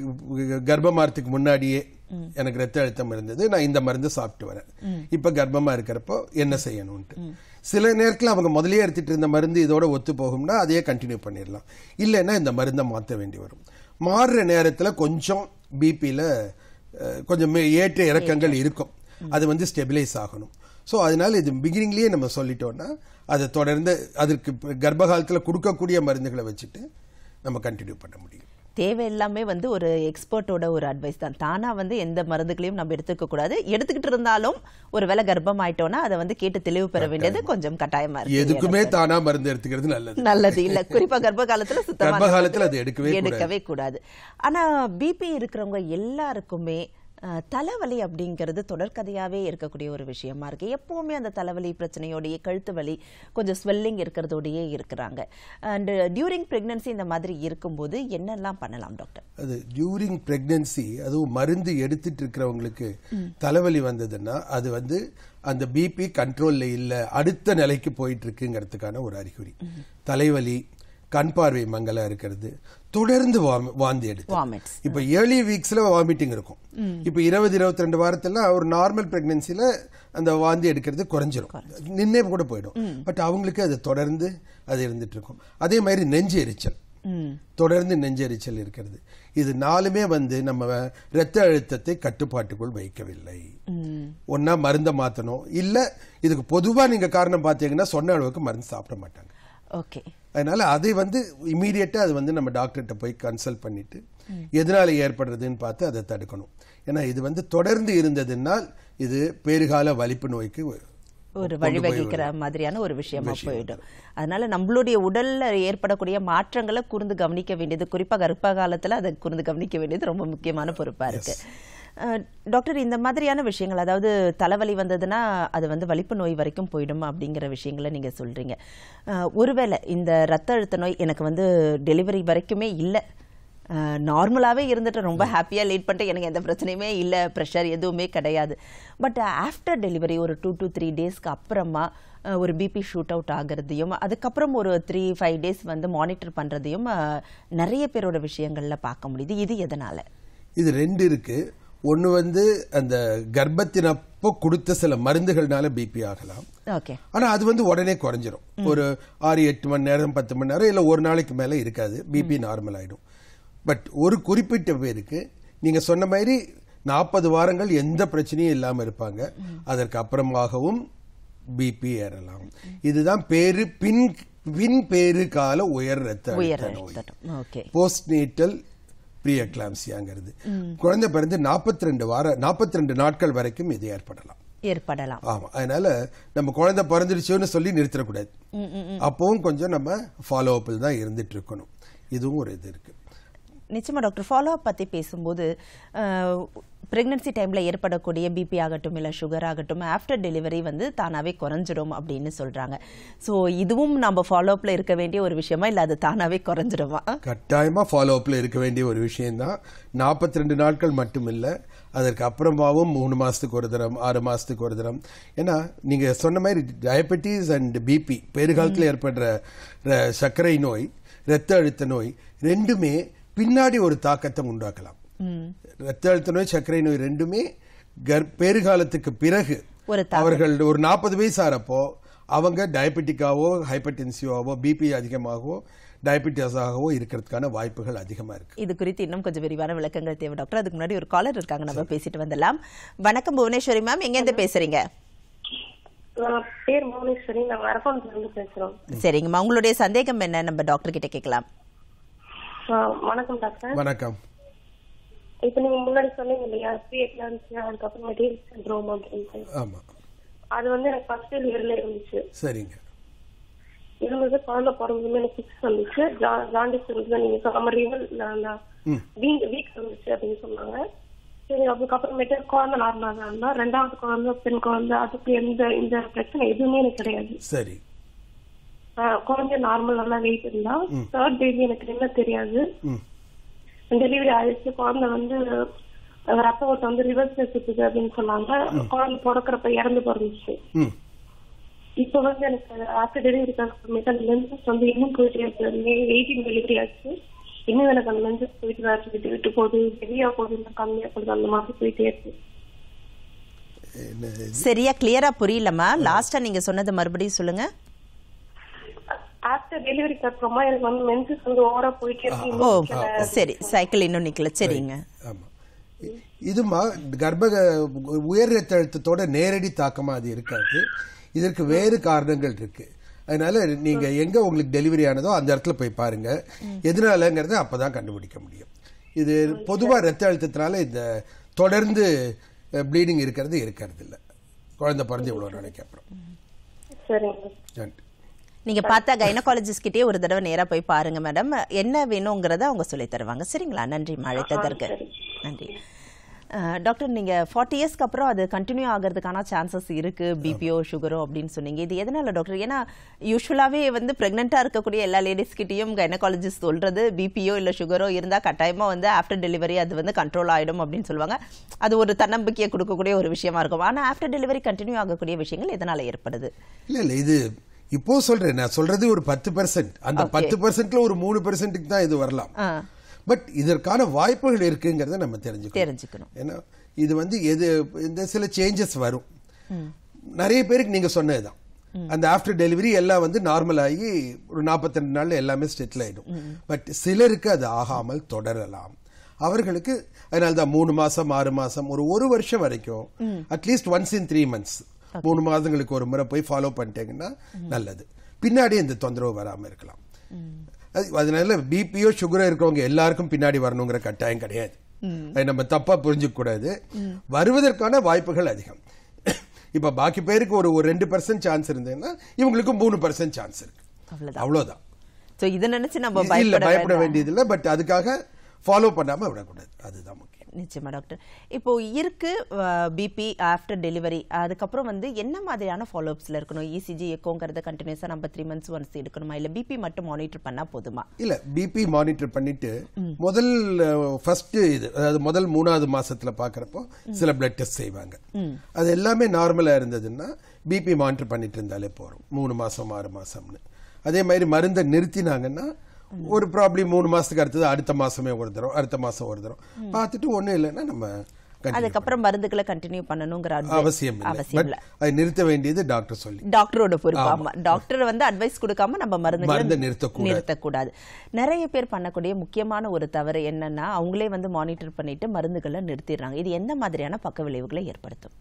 க- கர்ப்பமாறதுக்கு முன்னாடியே எனக்கு ரத்த அழுத்தம் இருந்தது நான் இந்த மருந்து சாப்பிட்டு வரேன் இப்ப கர்ப்பமா இருக்கிறப்போ என்ன செய்யணும்ட்டு சில நேரத்துல அவங்க முதல்லயே எடுத்துட்டு இருந்த மருந்து இதோட ஒத்து போகும்னா அதையே கண்டினியூ பண்ணிடலாம் இல்லைன்னா இந்த மருந்தை மாற்ற வேண்டி வரும் மாறுற நேரத்துல கொஞ்சம் பிபியில கொஞ்சம் மே- ஏற்ற இறக்கங்கள் இருக்கும் அது வந்து ஸ்டெபிலைஸ் ஆகணும் ஸோ அதனால இது பிகினிங்லயே நம்ம சொல்லிட்டோம்னா அதை தொடர்ந்து அதற்கு இப்ப கர்ப்ப காலத்துல கொடுக்கக்கூடிய மருந்துகளை வச்சுட்டு நம்ம கண்டினியூ பண்ண முடியும் தேவை எல்லாமே வந்து ஒரு எக்ஸ்பர்ட்டோட ஒரு அட்வைஸ் தான் தானா வந்து எந்த மருந்துகளையும் நம்ம எடுத்துக்க கூடாது எடுத்துக்கிட்டு இருந்தாலும் ஒரு வேளை கர்ப்பம் ஆயிட்டோம்னா அதை வந்து கேட்டு தெளிவு பெற வேண்டியது கொஞ்சம் கட்டாயமா இருக்கு எதுக்குமே தானா மருந்து எடுத்துக்கிறது நல்லது நல்லது இல்ல குறிப்பா கர்ப்ப காலத்துல சுத்தமா கர்ப்ப காலத்துல அது எடுக்கவே கூடாது. எடுக்கவே கூடாது ஆனா பிபி இருக்கிறவங்க எல்லாருக்குமே அஹ், தலைவலி அப்படிங்கிறது தொடர்கதையாவே இருக்கக்கூடிய ஒரு விஷயமா இருக்கு எப்பவுமே அந்த தலைவலி பிரச்சனையோடயே கழுத்து வலி கொஞ்சம் ஸ்வெல்லிங் இருக்கிறதோடயே இருக்கிறாங்க அண்ட் டியூரிங் பிரெக்னன்சி இந்த மாதிரி இருக்கும்போது என்னெல்லாம் பண்ணலாம் டாக்டர் அது டியூரிங் பிரெக்னன்சி அதுவும் மருந்து எடுத்துட்டு இருக்கிறவங்களுக்கு தலைவலி வந்ததுன்னா அது வந்து அந்த பிபி கண்ட்ரோல்ல இல்ல அடுத்த நிலைக்கு போயிட்டு இருக்குங்கிறதுக்கான ஒரு அறிகுறி தலைவலி கண் பார்வை மங்கலா இருக்கிறது தொடர்ந்து வாமி- வாந்தி எடுத்து வாமிட்ஸ் இப்ப ஏர்லி வீக்ஸ்ல வாமிட்டிங் இருக்கும் இப்ப இருபது இருபத்தி ரெண்டு வாரத்துல ஒரு நார்மல் பிரெக்னன்சில அந்த வாந்தி எடுக்கிறது குறைஞ்சிரும் நின்னே கூட போயிடும் பட் அவங்களுக்கு அது தொடர்ந்து அது இருந்துட்டு இருக்கும் அதே மாதிரி நெஞ்சு எரிச்சல் தொடர்ந்து நெஞ்செரிச்சல் இருக்கிறது இது நாலுமே வந்து நம்ம இரத்த அழுத்தத்தை கட்டுப்பாட்டுக்குள் வைக்கவில்லை ஒன்னா மருந்தை மாத்தணும் இல்ல இதுக்கு பொதுவா நீங்க காரணம் பார்த்தீங்கன்னா சொன்ன அளவுக்கு மருந்து சாப்பிட மாட்டாங்க ஓகே அதனால அதை வந்து இமீடியட்டா அது வந்து நம்ம டாக்டர்கிட்ட போய் கன்சல்ட் பண்ணிட்டு எதனால ஏற்படுறதுன்னு பார்த்து அதை தடுக்கணும் ஏன்னா இது வந்து தொடர்ந்து இருந்ததுனால் இது பேறுகால வலிப்பு நோய்க்கு ஒரு வழிவகுக்கிற மாதிரியான ஒரு விஷயமா போயிடும் அதனால நம்மளுடைய உடல்ல ஏற்படக்கூடிய மாற்றங்களை கூர்ந்து கவனிக்க வேண்டியது குறிப்பா கர்ப்ப காலத்துல அதை கூர்ந்து கவனிக்க வேண்டியது ரொம்ப முக்கியமான பொறுப்பா இருக்கு அஹ், டாக்டர் இந்த மாதிரியான விஷயங்கள் அதாவது தலைவலி வந்ததுன்னா அது வந்து வலிப்பு நோய் வரைக்கும் போயிடும் அப்படிங்கிற விஷயங்களை நீங்க சொல்றீங்க அஹ், ஒருவேளை இந்த ரத்த அழுத்த நோய் எனக்கு வந்து டெலிவரி வரைக்குமே இல்லை நார்மலாகவே இருந்துட்டு ரொம்ப ஹாப்பியாக லீட் பண்ணிட்டு எனக்கு எந்த பிரச்சனையுமே இல்லை ப்ரெஷர் எதுவுமே கிடையாது பட் ஆஃப்டர் டெலிவரி ஒரு டூ to த்ரீ டேஸ்க்கு அப்புறமா அஹ், ஒரு பிபி ஷூட் அவுட் ஆகிறதையும் அதுக்கப்புறம் ஒரு த்ரீ ஃபைவ் டேஸ் வந்து மானிட்டர் பண்ணுறதையும் நிறைய பேரோட விஷயங்களில் பார்க்க முடியுது இது எதனால இது ரெண்டு இருக்கு ஒன்னு வந்து அந்த கர்ப்பத்தினப்போ கொடுத்த சில மருந்துகள்னால பிபி ஆகலாம் ஓகே ஆனா அது வந்து உடனே குறைஞ்சிரும் ஒரு ஆறு எட்டு மணி நேரம் பத்து மணி நேரம் இல்ல ஒரு நாளைக்கு மேல இருக்காது பிபி நார்மல் ஆயிடும் பட் ஒரு குறிப்பிட்ட பேருக்கு நீங்க சொன்ன மாதிரி நாற்பது வாரங்கள் எந்த பிரச்சனையும் இல்லாம இருப்பாங்க அதற்கு அப்புறமாகவும் பிபி ஏறலாம் இதுதான் பேரு பின் பின் பேறு கால உயர் ரத்த உயர் அழுத்த நோய் அழுத்தம் ஓகே போஸ்ட் நேட்டல் ப்ரீஎக்லாம்சியாங்கிறது குழந்தை பிறந்து 42 ரெண்டு வார 42 ரெண்டு நாட்கள் வரைக்கும் இது ஏற்படலாம் ஏற்படலாம் ஆமா அதனால நம்ம குழந்தை பிறந்துருச்சோன்னு சொல்லி நிறுத்திடக்கூடாது அப்பவும் கொஞ்சம் நம்ம ஃபாலோ அப்பில் தான் இருந்துட்டு இருக்கணும் இதுவும் ஒரு இது இருக்கு நிச்சயமா டாக்டர் ஃபாலோ அப் பத்தி பேசும்போது பிரெக்னன்சி டைம்ல ஏற்படக்கூடிய பிபி ஆகட்டும் இல்ல சுகர் ஆகட்டும் ஆஃப்டர் டெலிவரி வந்து தானாவே குறைஞ்சிடும் அப்படின்னு சொல்றாங்க சோ இதுவும் நம்ம ஃபாலோ அப்ல இருக்க வேண்டிய ஒரு விஷயமா இல்ல அது தானாவே குறைஞ்சிடுமா கட்டாயமா ஃபாலோ அப்ல இருக்க வேண்டிய ஒரு விஷயம்தான் 42 ரெண்டு நாட்கள் மட்டும் இல்ல அதற்கு அப்புறமாவும் மூணு மாசத்துக்கு ஒரு தரம் ஆறு மாசத்துக்கு ஒரு தரம் ஏன்னா நீங்க சொன்ன மாதிரி டயபெட்டிஸ் அண்ட் பிபி பெருகாலத்தில் ஏற்படுற ர- சர்க்கரை நோய் இரத்த அழுத்த நோய் ரெண்டுமே பின்னாடி ஒரு தாக்கத்தை உண்டாக்கலாம் இரத்த அழுத்த நோய் சர்க்கரை நோய் ரெண்டுமே கர் பெருகாலத்துக்கு பிறகு ஒரு தாக்கம். அவர்கள் ஒரு நாற்பது வயசு ஆறப்போ அவங்க டயபெட்டிக்காவோ ஹைப்பர்டென்சிவாவோ பிபி அதிகமாகவோ டயபெட்டிஸாகவோ இருக்கிறதுக்கான வாய்ப்புகள் அதிகமா இருக்கு இது குறித்து இன்னும் கொஞ்சம் விரிவான விளக்கங்கள் தேவை டாக்டர் அதுக்கு முன்னாடி ஒரு காலர் இருக்காங்க நம்ம பேசிட்டு வந்துடலாம் வணக்கம் புவனேஸ்வரி மேம் எங்க இருந்து பேசுறீங்க நான் பேர் மௌனேஸ்வரி நாங்க அரக்கோணத்துல இருந்து பேசுறோம் சரிங்கம்மா உங்களுடைய சந்தேகம் என்ன நம்ம டாக்டர் கிட்ட கேட்கலாம் ஆ, வணக்கம் டாக்டர் வணக்கம் இப்ப நீங்க முன்னாடி சொன்னீங்க இல்லையா ப்ரீ எக்லான்சியா அதுக்கப்புறம் மெட்டீரியல் சிண்ட்ரோம் அப்படின்ட்டு ஆமா அது வந்து எனக்கு ஃபர்ஸ்ட் இயர்ல இருந்துச்சு சரிங்க இருந்தது குழந்தை பிறந்ததுமே எனக்கு சிக்ஸ் வந்துச்சு ஜா- ஜாண்டிஸ் இருந்தது நீங்க சொன்ன மாதிரி ம். வீக் வீக் இருந்துச்சு அப்படின்னு சொன்னாங்க சரி அதுக்கப்புறமேட்டு குழந்தை நார்மலா தான் இருந்தா ரெண்டாவது குழந்தை பெண் குழந்தை அதுக்கு எந்த இந்த பிரச்சனை எதுவுமே எனக்கு கிடையாது சரி ஆஹ் குழந்தை நார்மல் நல்லா வெயிட் இருந்தா தேர்ட் பேபி எனக்கு என்ன தெரியாது ம் டெலிவரி ஆயிடுச்சு குழந்தை வந்து அஹ், ரத்த ஓட்டம் வந்து ரிவர்ஸ் இருக்குது அப்படின்னு சொன்னாங்க குழந்தை பிறக்கிறப்ப இறந்து பிறந்துச்சு ம் இப்ப வந்து எனக்கு ஆஃப்டர் டெலிவரி அப்புறமேட்டு அந்த லென்சஸ் வந்து இன்னும் போயிட்டே இருக்கு வெயிட்டிங் டெலிவரி ஆச்சு இன்னும் எனக்கு அந்த லென்சஸ் போயிட்டு தான் இருக்கு விட்டு விட்டு போகுது ஹெவியா போகுது இல்லை கம்மியா போகுது அந்த மாதிரி போயிட்டே இருக்கு என்ன சரியா கிளியரா புரியலம்மா லாஸ்டா நீங்க சொன்னது மறுபடியும் சொல்லுங்க ஆஃப்டர் டெலிவரிக்கு அப்புறமா எனக்கு வந்து மென்சஸ் வந்து ஓவரா போயிட்டே இருக்கு ஓ இன்னும் நிக்கல. சரி சைக்கிள் இன்னும் நிக்கல சரிங்க ஆமா இ- இதுமா கர்ப்ப உயர் ரத்த அழுத்தத்தோட நேரடி தாக்கமா அது இருக்காது இதற்கு வேறு காரணங்கள் இருக்கு அதனால நீங்க எங்க உங்களுக்கு டெலிவரி ஆனதோ அந்த இடத்துல போய் பாருங்க எதனாலங்கிறத அப்பதான் கண்டுபிடிக்க முடியும் இது பொதுவா ரத்த அழுத்தத்தினால இந்த தொடர்ந்து ப்ளீடிங் இருக்கிறது இருக்கிறது இல்ல குழந்தை பிறந்து இவ்வளவு நாளைக்கு அப்புறம் சரிங்க நன்றி நீங்க பார்த்தா கைனகாலஜிஸ்ட் கிட்டே ஒரு தடவை நேரா போய் பாருங்க மேடம் என்ன வேணுங்கிறத அவங்க சொல்லி தருவாங்க சரிங்களா நன்றி அழைத்ததற்கு நன்றி அஹ், டாக்டர் நீங்க ஃபார்ட்டி இயர்ஸ்க்கு அப்புறம் அது கண்டினியூ ஆகிறதுக்கான சான்சஸ் இருக்கு பிபிஓ சுகரோ அப்படின்னு சொன்னீங்க இது எதனால டாக்டர் ஏன்னா யூஸ்வலாவே வந்து பிரெக்னெண்டா இருக்கக்கூடிய எல்லா லேடிஸ் கிட்டயும் கைனகாலஜிஸ்ட் சொல்றது பிபிஓ இல்ல சுகரோ இருந்தா கட்டாயமா வந்து ஆஃப்டர் டெலிவரி அது வந்து கண்ட்ரோல் ஆயிடும் அப்படின்னு சொல்லுவாங்க அது ஒரு தன்னம்பிக்கையை கொடுக்கக்கூடிய ஒரு விஷயமா இருக்கும் ஆனா ஆஃப்டர் டெலிவரி கண்டினியூ ஆகக்கூடிய விஷயங்கள் எதனால ஏற்படுது இல்ல இல்ல இது இப்போ சொல்றேன் நான் சொல்றது ஒரு பத்து பெர்சென்ட் அந்த Okay. பத்து பெர்சென்ட்ல ஒரு மூணு பெர்சென்ட்டுக்கு தான் இது வரலாம் ஆ, பட் இதற்கான வாய்ப்புகள் இருக்குங்கிறத நம்ம தெரிஞ்சுக்கணும் தெரிஞ்சுக்கணும் ஏன்னா இது வந்து எது இந்த சில சேஞ்சஸ் வரும் நிறைய பேருக்கு நீங்க சொன்னதுதான் அந்த ஆஃப்டர் டெலிவரி எல்லாம் வந்து நார்மல் ஆகி ஒரு 42 நாள்ல எல்லாமே செட்டில் ஆயிடும் பட் சிலருக்கு அது ஆகாமல் தொடரலாம் அவர்களுக்கு அதனால தான் மூணு மாசம் ஆறு மாசம் ஒரு ஒரு வருஷம் வரைக்கும் at least once in three months மூணு மாதங்களுக்கு ஒரு முறை போய் ஃபாலோ பண்ணிட்டீங்கன்னா நல்லது பின்னாடி இந்த தொந்தரவு வராம இருக்கலாம் அது- அதனால பிபியோ சுகரோ இருக்கவங்க எல்லாருக்கும் பின்னாடி வரணுங்கிற கட்டாயம் கிடையாது அது நம்ம தப்பா புரிஞ்சுக்க கூடாது வருவதற்கான வாய்ப்புகள் அதிகம் இப்ப பாக்கி பேருக்கு ஒரு ஒரு ரெண்டு பர்சன்ட் சான்ஸ் இருந்ததுன்னா இவங்களுக்கு மூணு பர்சன்ட் சான்ஸ் இருக்கு அவ்வளவுதான் அவ்வளவுதான் சோ இதை நினைச்சு நம்ம இல்ல பயப்பட பயப்பட வேண்டாம். வேண்டியது இல்ல பட் அதுக்காக ஃபாலோ பண்ணாம விடக்கூடாது அதுதான் முக்கியம் நிச்சயமா டாக்டர் இப்போ இருக்கு பிபி ஆஃப்டர் டெலிவரி அதுக்கப்புறம் வந்து என்ன மாதிரியான ஃபாலோஅப்ஸ்ல இருக்கணும் இசிஜி எக்கோங்கிறத கண்டினியூஸா நம்ம த்ரீ மந்த்ஸ் ஒன்ஸ் எடுக்கணுமா இல்ல பிபி மட்டும் மானிட்டர் பண்ணா போதுமா இல்ல பிபி மானிட்டர் பண்ணிட்டு முதல் ஃபர்ஸ்ட் இது அதாவது முதல் மூணாவது மாசத்துல பாக்குறப்போ சில பிளட் டெஸ்ட் செய்வாங்க அது எல்லாமே நார்மலா இருந்ததுன்னா பிபி மானிட்டர் பண்ணிட்டு இருந்தாலே போறோம் மூணு மாசம் ஆறு மாசம்னு அதே மாதிரி மருந்தை நிறுத்தினாங்கன்னா ஒரு ப்ராப்ளம் மூணு மாசத்துக்கு அடுத்தது அடுத்த மாசமே ஒரு தரம் அடுத்த மாசம் ஒரு தரம் பார்த்துட்டு ஒண்ணும் இல்லைன்னா நம்ம continue அதுக்கப்புறம் மருந்துகளை கண்டினியூ பண்ணணுங்கிற advice- அவசியம் இல்லை அவசியம் பட் இல்ல அதை நிறுத்த வேண்டியது டாக்டர் சொல்லி டாக்டரோட பொறுப்பு ஆமா டாக்டர் வந்து அட்வைஸ் கொடுக்காம நம்ம மருந்துகளை மருந்தை நிறுத்தக்கூடாது. நிறுத்தக்கூடாது நிறைய பேர் பண்ணக்கூடிய முக்கியமான ஒரு தவறு என்னன்னா அவங்களே வந்து மானிட்டர் பண்ணிட்டு மருந்துகளை நிறுத்திடுறாங்க இது எந்த மாதிரியான பக்க விளைவுகளை ஏற்படுத்தும்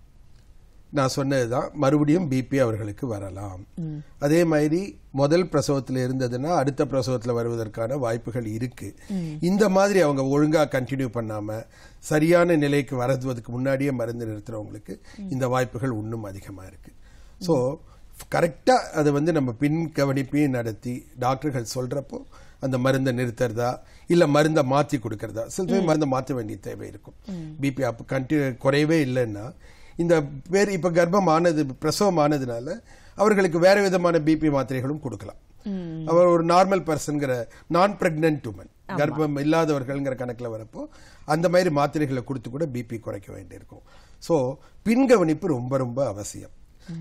நான் சொன்னதுதான் மறுபடியும் பிபி அவர்களுக்கு வரலாம் அதே மாதிரி முதல் பிரசவத்துல இருந்ததுன்னா அடுத்த பிரசவத்துல வருவதற்கான வாய்ப்புகள் இருக்கு இந்த மாதிரி அவங்க ஒழுங்கா கண்டினியூ பண்ணாம சரியான நிலைக்கு வரதுவதற்கு முன்னாடியே மருந்து நிறுத்துறவங்களுக்கு இந்த வாய்ப்புகள் இன்னும் அதிகமா இருக்கு ஸோ கரெக்டா அதை வந்து நம்ம பின் கவனிப்பையும் நடத்தி டாக்டர்கள் சொல்றப்போ அந்த மருந்தை நிறுத்துறதா இல்ல மருந்தை மாத்தி கொடுக்கறதா சில சமயம் மருந்தை மாற்ற வேண்டிய தேவை இருக்கும் பிபி அப்போ கண்டினியூ குறையவே இல்லைன்னா இந்த பேர் இப்ப கர்ப்பம் ஆனது பிரசவம் ஆனதுனால அவர்களுக்கு வேற விதமான பிபி மாத்திரைகளும் கொடுக்கலாம் அவர் ஒரு நார்மல் பர்சன்கிற நான் பிரெக்னன்ட் உமன் கர்ப்பம் இல்லாதவர்கள்ங்கிற கணக்குல வரப்போ அந்த மாதிரி மாத்திரைகளை கொடுத்து கூட பிபி குறைக்க வேண்டியிருக்கும் ஸோ பின் கவனிப்பு ரொம்ப ரொம்ப அவசியம்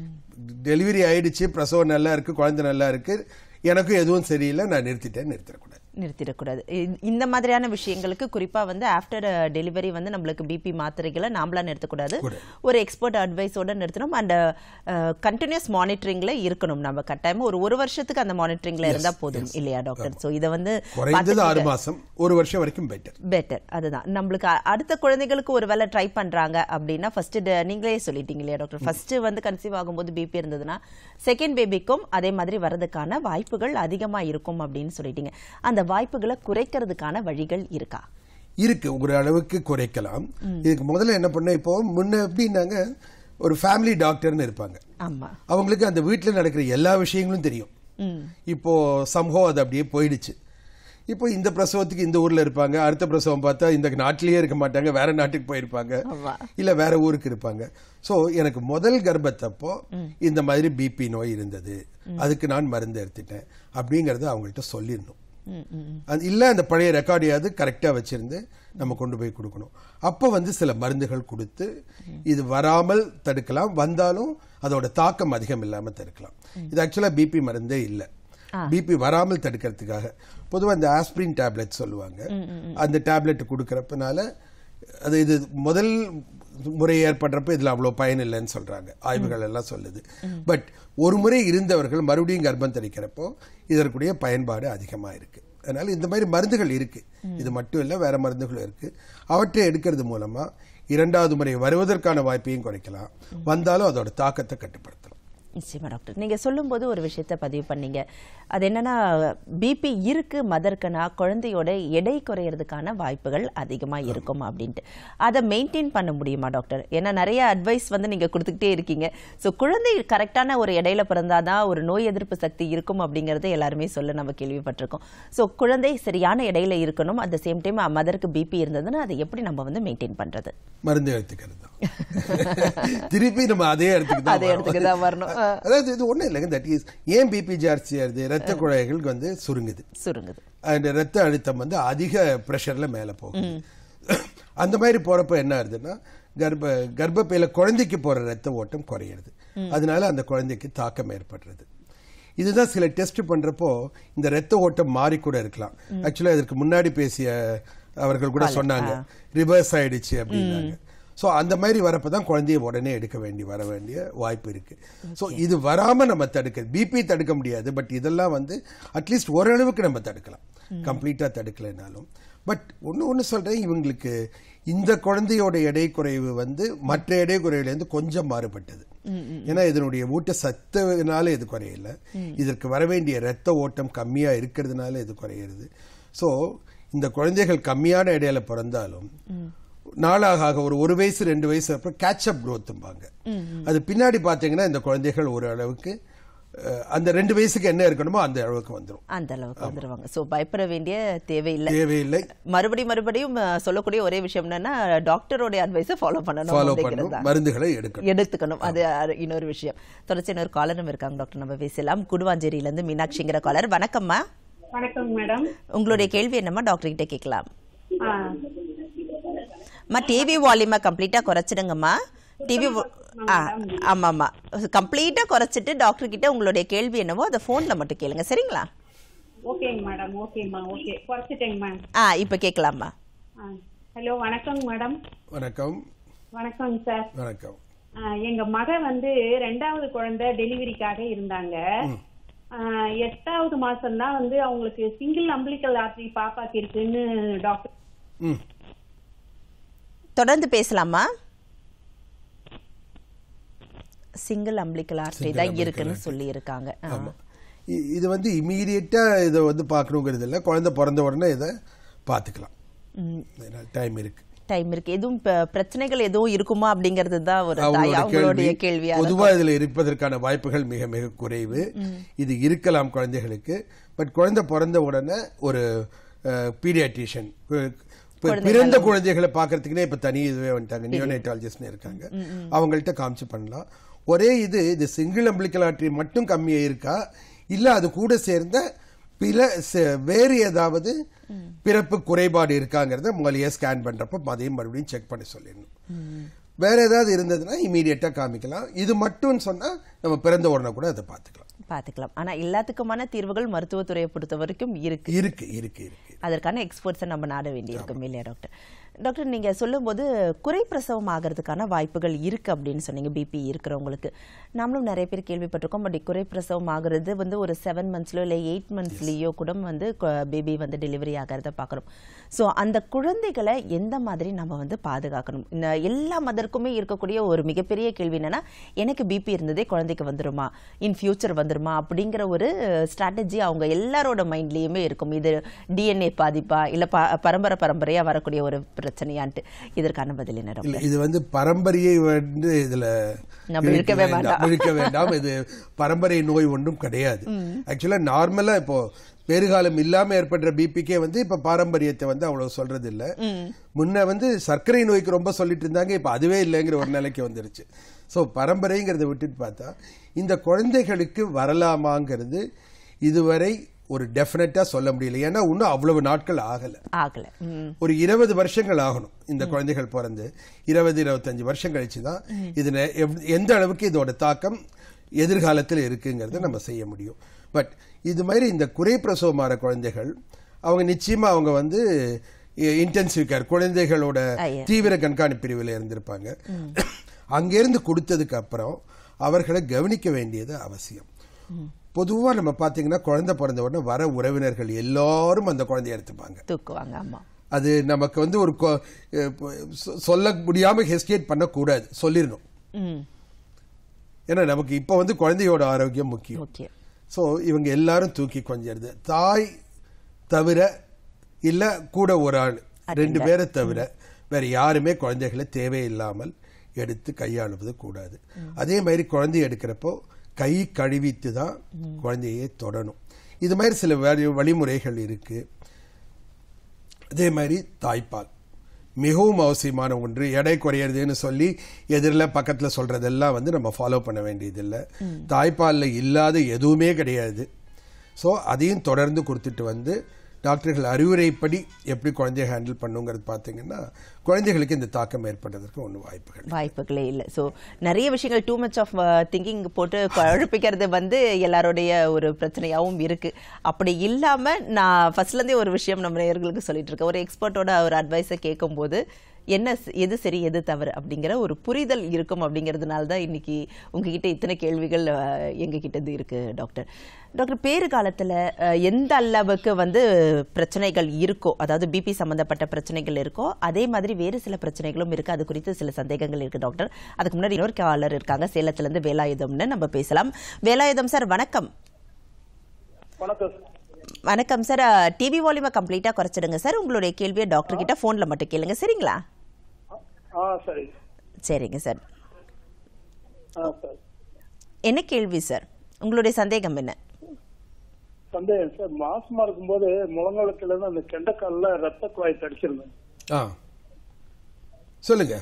டெலிவரி ஆயிடுச்சு பிரசவம் நல்லா இருக்கு குழந்தை நல்லா இருக்கு எனக்கும் எதுவும் சரியில்லை நான் நிறுத்திட்டேன் நிறுத்திடக்கூடாது நிறுத்திடக்கூடாது இ- இந்த மாதிரியான விஷயங்களுக்கு குறிப்பா வந்து ஆஃப்டர் டெலிவரி வந்து நம்மளுக்கு பிபி மாத்திரைகளை நாமளா நிறுத்தக்கூடாது ஒரு எக்ஸ்பர்ட் அட்வைஸோட நிறுத்தணும் அண்ட் கண்டினியூஸ் மானிட்டரிங்ல இருக்கணும் நம்ம கட்டாயமா ஒரு ஒரு வருஷத்துக்கு அந்த மானிட்டரிங்ல இருந்தா போதும் இல்லையா டாக்டர் சோ இத வந்து குறைந்தது ஆறு மாசம் ஒரு வருஷம் வரைக்கும் பெட்டர் பெட்டர் அதுதான் நம்மளுக்கு அ- அடுத்த குழந்தைகளுக்கு ஒரு வேலை ட்ரை பண்றாங்க அப்படின்னா ஃபர்ஸ்ட் நீங்களே சொல்லிட்டீங்க இல்லையா டாக்டர் ஃபர்ஸ்ட் வந்து கன்சீவ் ஆகும்போது பிபி இருந்ததுன்னா செகண்ட் பேபிக்கும் அதே மாதிரி வரதுக்கான வாய்ப்புகள் அதிகமா இருக்கும் அப்படின்னு சொல்லிட்டீங்க அந்த வாய்ப்புகளை குறைக்கிறதுக்கான வழிகள் இருக்கா இருக்கு ஒரு அளவுக்கு குறைக்கலாம் இதுக்கு முதல்ல என்ன பண்ண இப்போ முன்ன எப்படின்னாங்க ஒரு ஃபேமிலி டாக்டர்னு இருப்பாங்க ஆமா அவங்களுக்கு அந்த வீட்டில் நடக்கிற எல்லா விஷயங்களும் தெரியும் இப்போ சம்பவம் அது அப்படியே போயிடுச்சு இப்போ இந்த பிரசவத்துக்கு இந்த ஊர்ல இருப்பாங்க அடுத்த பிரசவம் பார்த்தா இந்த நாட்டிலேயே இருக்க மாட்டாங்க வேற நாட்டுக்கு போயிருப்பாங்க ஆமா. இல்ல வேற ஊருக்கு இருப்பாங்க சோ எனக்கு முதல் கர்ப்பத்தப்போ இந்த மாதிரி பிபி நோய் இருந்தது அதுக்கு நான் மருந்து எடுத்துட்டேன் அப்படிங்கறத அவங்கள்ட்ட சொல்லிடணும் அது இல்ல அந்த பழைய ரெக்கார்டையாவது கரெக்டா வச்சிருந்து நம்ம கொண்டு போய் கொடுக்கணும் அப்போ வந்து சில மருந்துகள் கொடுத்து இது வராமல் தடுக்கலாம் வந்தாலும் அதோட தாக்கம் அதிகம் இல்லாம தடுக்கலாம் இது ஆக்சுவலா பிபி மருந்தே இல்ல பிபி வராமல் தடுக்கிறதுக்காக பொதுவா இந்த ஆஸ்பிரின் டேப்லெட் சொல்லுவாங்க அந்த டேப்லெட் கொடுக்கறப்பனால அது இது முதல் முறை ஏற்படுறப்ப இதுல அவ்வளவு பயன் இல்லைன்னு சொல்றாங்க ஆய்வுகள் எல்லாம் சொல்லுது பட் ஒரு முறை இருந்தவர்கள் மறுபடியும் கர்ப்பம் தரிக்கிறப்போ இதற்குடைய பயன்பாடு அதிகமா இருக்கு அதனால இந்த மாதிரி மருந்துகள் இருக்கு இது மட்டும் இல்ல வேற மருந்துகளும் இருக்கு அவற்றை எடுக்கிறது மூலமா இரண்டாவது முறை வருவதற்கான வாய்ப்பையும் குறைக்கலாம் வந்தாலும் அதோட தாக்கத்தை கட்டுப்படுத்தலாம் நிச்சயமா டாக்டர் நீங்க சொல்லும்போது ஒரு விஷயத்த பதிவு பண்ணீங்க அது என்னன்னா பிபி இருக்கு மதர்க்கனா குழந்தையோட எடை குறையறதுக்கான வாய்ப்புகள் அதிகமா இருக்கும் அப்படின்ட்டு அதை மெயின்டைன் பண்ண முடியுமா டாக்டர் ஏன்னா நிறைய அட்வைஸ் வந்து நீங்க கொடுத்துக்கிட்டே இருக்கீங்க ஸோ குழந்தை கரெக்டான ஒரு எடையில பிறந்தாதான் ஒரு நோய் எதிர்ப்பு சக்தி இருக்கும் அப்படிங்கறத எல்லாருமே சொல்ல நம்ம கேள்விப்பட்டிருக்கோம் ஸோ குழந்தை சரியான எடையில இருக்கணும் அட் த சேம் டைம் மதருக்கு பிபி இருந்ததுன்னா அதை எப்படி நம்ம வந்து மெயின்டைன் பண்றது மருந்து எடுத்துக்கிறது தான் திருப்பி நம்ம அதே இடத்துக்கு தான் அதே வரோம். இடத்துக்கு தான் வரணும். ஆ. அதாவது இது ஒண்ணும் இல்லைங்க தட் இஸ் ஏன் பிபி ஜாஸ்தி ஆகுது ரத்த குழாய்கள் வந்து சுருங்குது சுருங்குது அந்த ரத்த அழுத்தம் வந்து அதிக பிரஷர்ல மேல போகுது அந்த மாதிரி போறப்ப என்ன ஆகுதுன்னா கர்ப்ப கர்ப்பப்பையில குழந்தைக்கு போற ரத்த ஓட்டம் குறையிறது அதனால அந்த குழந்தைக்கு தாக்கம் ஏற்படுறது இதுதான் சில டெஸ்ட் பண்றப்போ இந்த ரத்த ஓட்டம் மாறி கூட இருக்கலாம் ஆக்சுவலா இதற்கு முன்னாடி பேசிய அவர்கள் கூட சொன்னாங்க ரிவர்ஸ் ஆயிடுச்சு அப்படின்னாங்க சோ அந்த மாதிரி வரப்பதான் குழந்தைய உடனே எடுக்க வேண்டி வர வேண்டிய வாய்ப்பு இருக்கு சோ இது வராம நம்ம தடுக்க பிபி தடுக்க முடியாது பட் இதெல்லாம் வந்து அட்லீஸ்ட் ஓரளவுக்கு நம்ம தடுக்கலாம் கம்ப்ளீட்டா தடுக்கலைனாலும் பட் ஒன்னு ஒன்னு சொல்றேன் இவங்களுக்கு இந்த குழந்தையோட எடை குறைவு வந்து மற்ற எடை குறைவுலேருந்து கொஞ்சம் மாறுபட்டது ஏன்னா இதனுடைய ஊட்ட சத்துனால இது குறையல இதற்கு வர வேண்டிய ரத்த ஓட்டம் கம்மியா இருக்கிறதுனால இது குறையிறது சோ இந்த குழந்தைகள் கம்மியான இடையில பிறந்தாலும் நாளாக ஆக ஒரு ஒரு வயசு ரெண்டு வயசு அப்புறம் கேட்சப் குரோத்தும்பாங்க அது பின்னாடி பாத்தீங்கன்னா இந்த குழந்தைகள் ஒரு அளவுக்கு அஹ், அந்த ரெண்டு வயசுக்கு என்ன இருக்கணுமோ அந்த அளவுக்கு வந்துடும் அந்த அளவுக்கு வந்துருவாங்க சோ பயப்பட வேண்டிய தேவையில்லை தேவையில்லை மறுபடியும் மறுபடியும் அஹ், சொல்லக்கூடிய ஒரே விஷயம் என்னன்னா டாக்டரோட அட்வைஸை ஃபாலோ பண்ணணும் ஃபாலோ அப்படிங்கிறது பண்ணணும் தான். மருந்துகளை எடுக்கணும் எடுத்துக்கணும் அது அது இன்னொரு விஷயம் தொடர்ச்சி இன்னொரு காலரும் இருக்காங்க டாக்டர் நம்ம பேசலாம் குடுவாஞ்சேரியில இருந்து மீனாட்சிங்கிற காலர் வணக்கம்மா வணக்கம் மேடம் உங்களுடைய கேள்வி என்னம்மா டாக்டர் கிட்ட கேட்கலாம் ஆ, அம்மா டிவி வால்யூமை கம்ப்ளீட்டா குறைச்சிடுங்கம்மா டிவி ஆ ஆமாம்மா கம்ப்ளீட்டா குறைச்சிட்டு டாக்டர் கிட்ட உங்களுடைய கேள்வி என்னவோ அதை ஃபோன்ல மட்டும் கேளுங்க சரிங்களா ஓகேங்க மேடம் ஓகேம்மா ஓகே குறைச்சிட்டேங்க மேம் ஆ இப்போ கேட்கலாம்மா ஆ, ஹலோ வணக்கங்க மேடம் வணக்கம் வணக்கம் சார் வணக்கம் ஆஹ் எங்க மக வந்து ரெண்டாவது குழந்தை டெலிவரிக்காக இருந்தாங்க ஆஹ் எட்டாவது மாசம் தான் வந்து அவங்களுக்கு சிங்கிள் அம்பிளிக்கல் ஆர்டரி பாப்பாக்கு இருக்குன்னு டாக்டர் ம் தொடர்ந்து பேசலாமா சிங்கிள் அம்பிளிக்கல் ஆர்டரி Single தான் umbilical இருக்குன்னு artery. சொல்லி இருக்காங்க ஆமா இ- இது வந்து இமீடியட்டா இதை வந்து பார்க்கணுங்கிறது இல்லை குழந்தை பிறந்த உடனே இதை பார்த்துக்கலாம் டைம் இருக்கு டைம் இருக்கு எதுவும் ப- பிரச்சனைகள் எதுவும் இருக்குமா அப்படிங்கிறது தான் ஒரு தாய் அவங்களோட அவங்களுடைய கேள்வி கேள்வியா பொதுவா இதுல இருப்பதற்கான வாய்ப்புகள் மிக மிக குறைவு இது இருக்கலாம் குழந்தைகளுக்கு பட் குழந்தை பிறந்த உடனே ஒரு பீடியாட்ரிஷியன் பிறந்த குழந்தைகளை பார்க்கறதுக்குனே இப்ப தனி இதுவே வந்துட்டாங்க நியோனேட்டாலஜிஸ்ட்னு இருக்காங்க அவங்கள்ட்ட காமிச்சு பண்ணலாம் ஒரே இது இது சிங்கிள் அம்பிளிக்கல் ஆர்டரி மட்டும் கம்மியா இருக்கா இல்ல அது கூட சேர்ந்த பிற ச- வேறு ஏதாவது பிறப்பு குறைபாடு இருக்காங்கிறத முதலையே ஸ்கேன் பண்றப்ப அதையும் மறுபடியும் செக் பண்ணி சொல்லிடணும் வேற ஏதாவது இருந்ததுன்னா இமீடியட்டா காமிக்கலாம் இது மட்டும் சொன்னா நம்ம பிறந்த உடனே கூட அதை பார்த்துக்கலாம் பாத்துக்கலாம் ஆனா எல்லாத்துக்குமான தீர்வுகள் மருத்துவத்துறையை பொறுத்த வரைக்கும் இருக்கு இருக்கு இருக்கு இருக்கு அதற்கான எக்ஸ்பர்ட்ஸை நம்ம நாட வேண்டியிருக்கும் இல்லையா டாக்டர் டாக்டர் நீங்க சொல்லும்போது குறை பிரசவம் ஆகிறதுக்கான வாய்ப்புகள் இருக்கு அப்படின்னு சொன்னீங்க பிபி இருக்கிறவங்களுக்கு நாமளும் நிறைய பேர் கேள்விப்பட்டிருக்கோம் பட் குறை பிரசவம் ஆகுறது வந்து ஒரு செவன் மந்த்ஸ்லயோ இல்லை எயிட் மந்த்ஸ்லயோ கூட வந்து பேபி வந்து டெலிவரி ஆகிறத பார்க்கணும் ஸோ அந்த குழந்தைகளை எந்த மாதிரி நம்ம வந்து பாதுகாக்கணும் இந்த எல்லா மதருக்குமே இருக்கக்கூடிய ஒரு மிகப்பெரிய கேள்வி என்னன்னா எனக்கு பிபி இருந்ததே குழந்தைக்கு வந்துருமா இன் ஃபியூச்சர் வந்துருமா அப்படிங்கிற ஒரு ஸ்ட்ராட்டஜி அவங்க எல்லாரோட மைண்ட்லயுமே இருக்கும் இது டிஎன்ஏ பாதிப்பா இல்ல ப- பரம்பரை பரம்பரையா வரக்கூடிய ஒரு பிரச்சனையான்ட்டு இதற்கான பதில் என்ன டாக்டர் இல்ல இது வந்து பரம்பரையை வந்து இதுல நம்ம இழுக்கவே வேண்டாம். இழுக்க வேண்டாம் இது பரம்பரை நோய் ஒன்றும் கிடையாது ஆக்சுவலா நார்மலா இப்போ பேறுகாலம் இல்லாம ஏற்படுற பிபிக்கே வந்து இப்ப பாரம்பரியத்தை வந்து அவ்வளவு சொல்றது இல்ல முன்ன வந்து சர்க்கரை நோய்க்கு ரொம்ப சொல்லிட்டு இருந்தாங்க இப்ப அதுவே இல்லைங்கிற ஒரு நிலைக்கு வந்துருச்சு சோ பரம்பரைங்கிறத விட்டுட்டு பார்த்தா இந்த குழந்தைகளுக்கு வரலாமாங்கிறது இதுவரை ஒரு டெஃபினட்டா சொல்ல முடியல ஏன்னா இன்னும் அவ்வளவு நாட்கள் ஆகல ஆகல ம். ஒரு இருபது வருஷங்கள் ஆகணும் இந்த குழந்தைகள் பிறந்து இருபது இருபத்தஞ்சு வருஷம் கழிச்சு தான் இதுல எவ்- எந்த அளவுக்கு இதோட தாக்கம் எதிர்காலத்தில் இருக்குங்கிறத நம்ம செய்ய முடியும் பட் இது மாதிரி இந்த குறை பிரசவமான குழந்தைகள் அவங்க நிச்சயமா அவங்க வந்து இன்டென்சிவ் கேர் குழந்தைகளோட ஐயா. தீவிர கண்காணிப்பு பிரிவில் இருந்திருப்பாங்க அங்கிருந்து கொடுத்ததுக்கு அப்புறம் அவர்களை கவனிக்க வேண்டியது அவசியம் பொதுவா நம்ம பாத்தீங்கன்னா குழந்தை பிறந்த உடனே வர உறவினர்கள் எல்லாரும் அந்த குழந்தைய எடுத்துப்பாங்க தூக்குவாங்க ஆமா அது நமக்கு வந்து ஒரு கொ- அஹ் சொ- சொல்ல முடியாம ஹெசிடேட் பண்ணக்கூடாது சொல்லிடணும் ம் ஏன்னா நமக்கு இப்போ வந்து குழந்தையோட ஆரோக்கியம் முக்கியம் ஓகே ஸோ இவங்க எல்லாரும் தூக்கி கொஞ்சிருது தாய் தவிர இல்ல கூட ஒரு ஆள் ரெண்டு பேரை தவிர வேற யாருமே குழந்தைகளை தேவையில்லாமல் எடுத்து கையாளுவது கூடாது அதே மாதிரி குழந்தைய எடுக்கிறப்போ கை கழுவித்து தான் குழந்தையை தொடணும் இது மாதிரி சில வழி- வழிமுறைகள் இருக்கு அதே மாதிரி தாய்ப்பால் மிகவும் அவசியமான ஒன்று எடை குறையிறதுன்னு சொல்லி எதிரில் பக்கத்தில் சொல்றதெல்லாம் வந்து நம்ம ஃபாலோ பண்ண வேண்டியதில்லை தாய்ப்பாலில் இல்லாத எதுவுமே கிடையாது ஸோ அதையும் தொடர்ந்து கொடுத்துட்டு வந்து டாக்டர்கள் அறிவுரைப்படி எப்படி குழந்தைய ஹேண்டில் பண்ணுங்கிறது பார்த்தீங்கன்னா குழந்தைகளுக்கு இந்த தாக்கம் ஏற்படுறதுக்கு ஒன்றும் வாய்ப்புகள் வாய்ப்புகளே இல்லை ஸோ நிறைய விஷயங்கள் டூ மச் ஆஃப் திங்கிங் போட்டு குழப்பிக்கிறது வந்து எல்லாருடைய ஒரு பிரச்சனையாகவும் இருக்கு அப்படி இல்லாம நான் ஃபர்ஸ்ட்ல இருந்தே ஒரு விஷயம் நம்ம நேயர்களுக்கு சொல்லிட்டு இருக்கேன் ஒரு எக்ஸ்பர்ட்டோட ஒரு அட்வைஸை கேட்கும்போது என்ன ஸ்- எது சரி எது தவறு அப்படிங்கிற ஒரு புரிதல் இருக்கும் அப்படிங்கிறதுனால தான் இன்னைக்கு உங்ககிட்ட இத்தனை கேள்விகள் அஹ், எங்ககிட்ட இது இருக்கு டாக்டர் டாக்டர் பேறு காலத்துல அஹ், எந்த அளவுக்கு வந்து பிரச்சனைகள் இருக்கோ அதாவது பிபி சம்பந்தப்பட்ட பிரச்சனைகள் இருக்கோ அதே மாதிரி வேறு சில பிரச்சனைகளும் இருக்கு அது குறித்து சில சந்தேகங்கள் இருக்கு டாக்டர் அதுக்கு முன்னாடி இன்னொரு காலர் இருக்காங்க சேலத்துல இருந்து வேலாயுதம்னு நம்ம பேசலாம் வேலாயுதம் சார் வணக்கம் வணக்கம் வணக்கம் சார் டிவி வால்யூமை கம்ப்ளீட்டா குறைச்சிடுங்க சார் உங்களுடைய கேள்வியை டாக்டர் கிட்ட போன்ல மட்டும் கேளுங்க சரிங்களா ஆ சரி சரிங்க சார் ஆ சரி என்ன கேள்வி சார் உங்களுடைய சந்தேகம் என்ன சந்தேகம் சார் மாசமா இருக்கும்போது முழங்காலத்துல இருந்து அந்த கெண்டைக்கால்ல ரத்த குழாய் தடிச்சிருந்தேன் ஆ சொல்லுங்க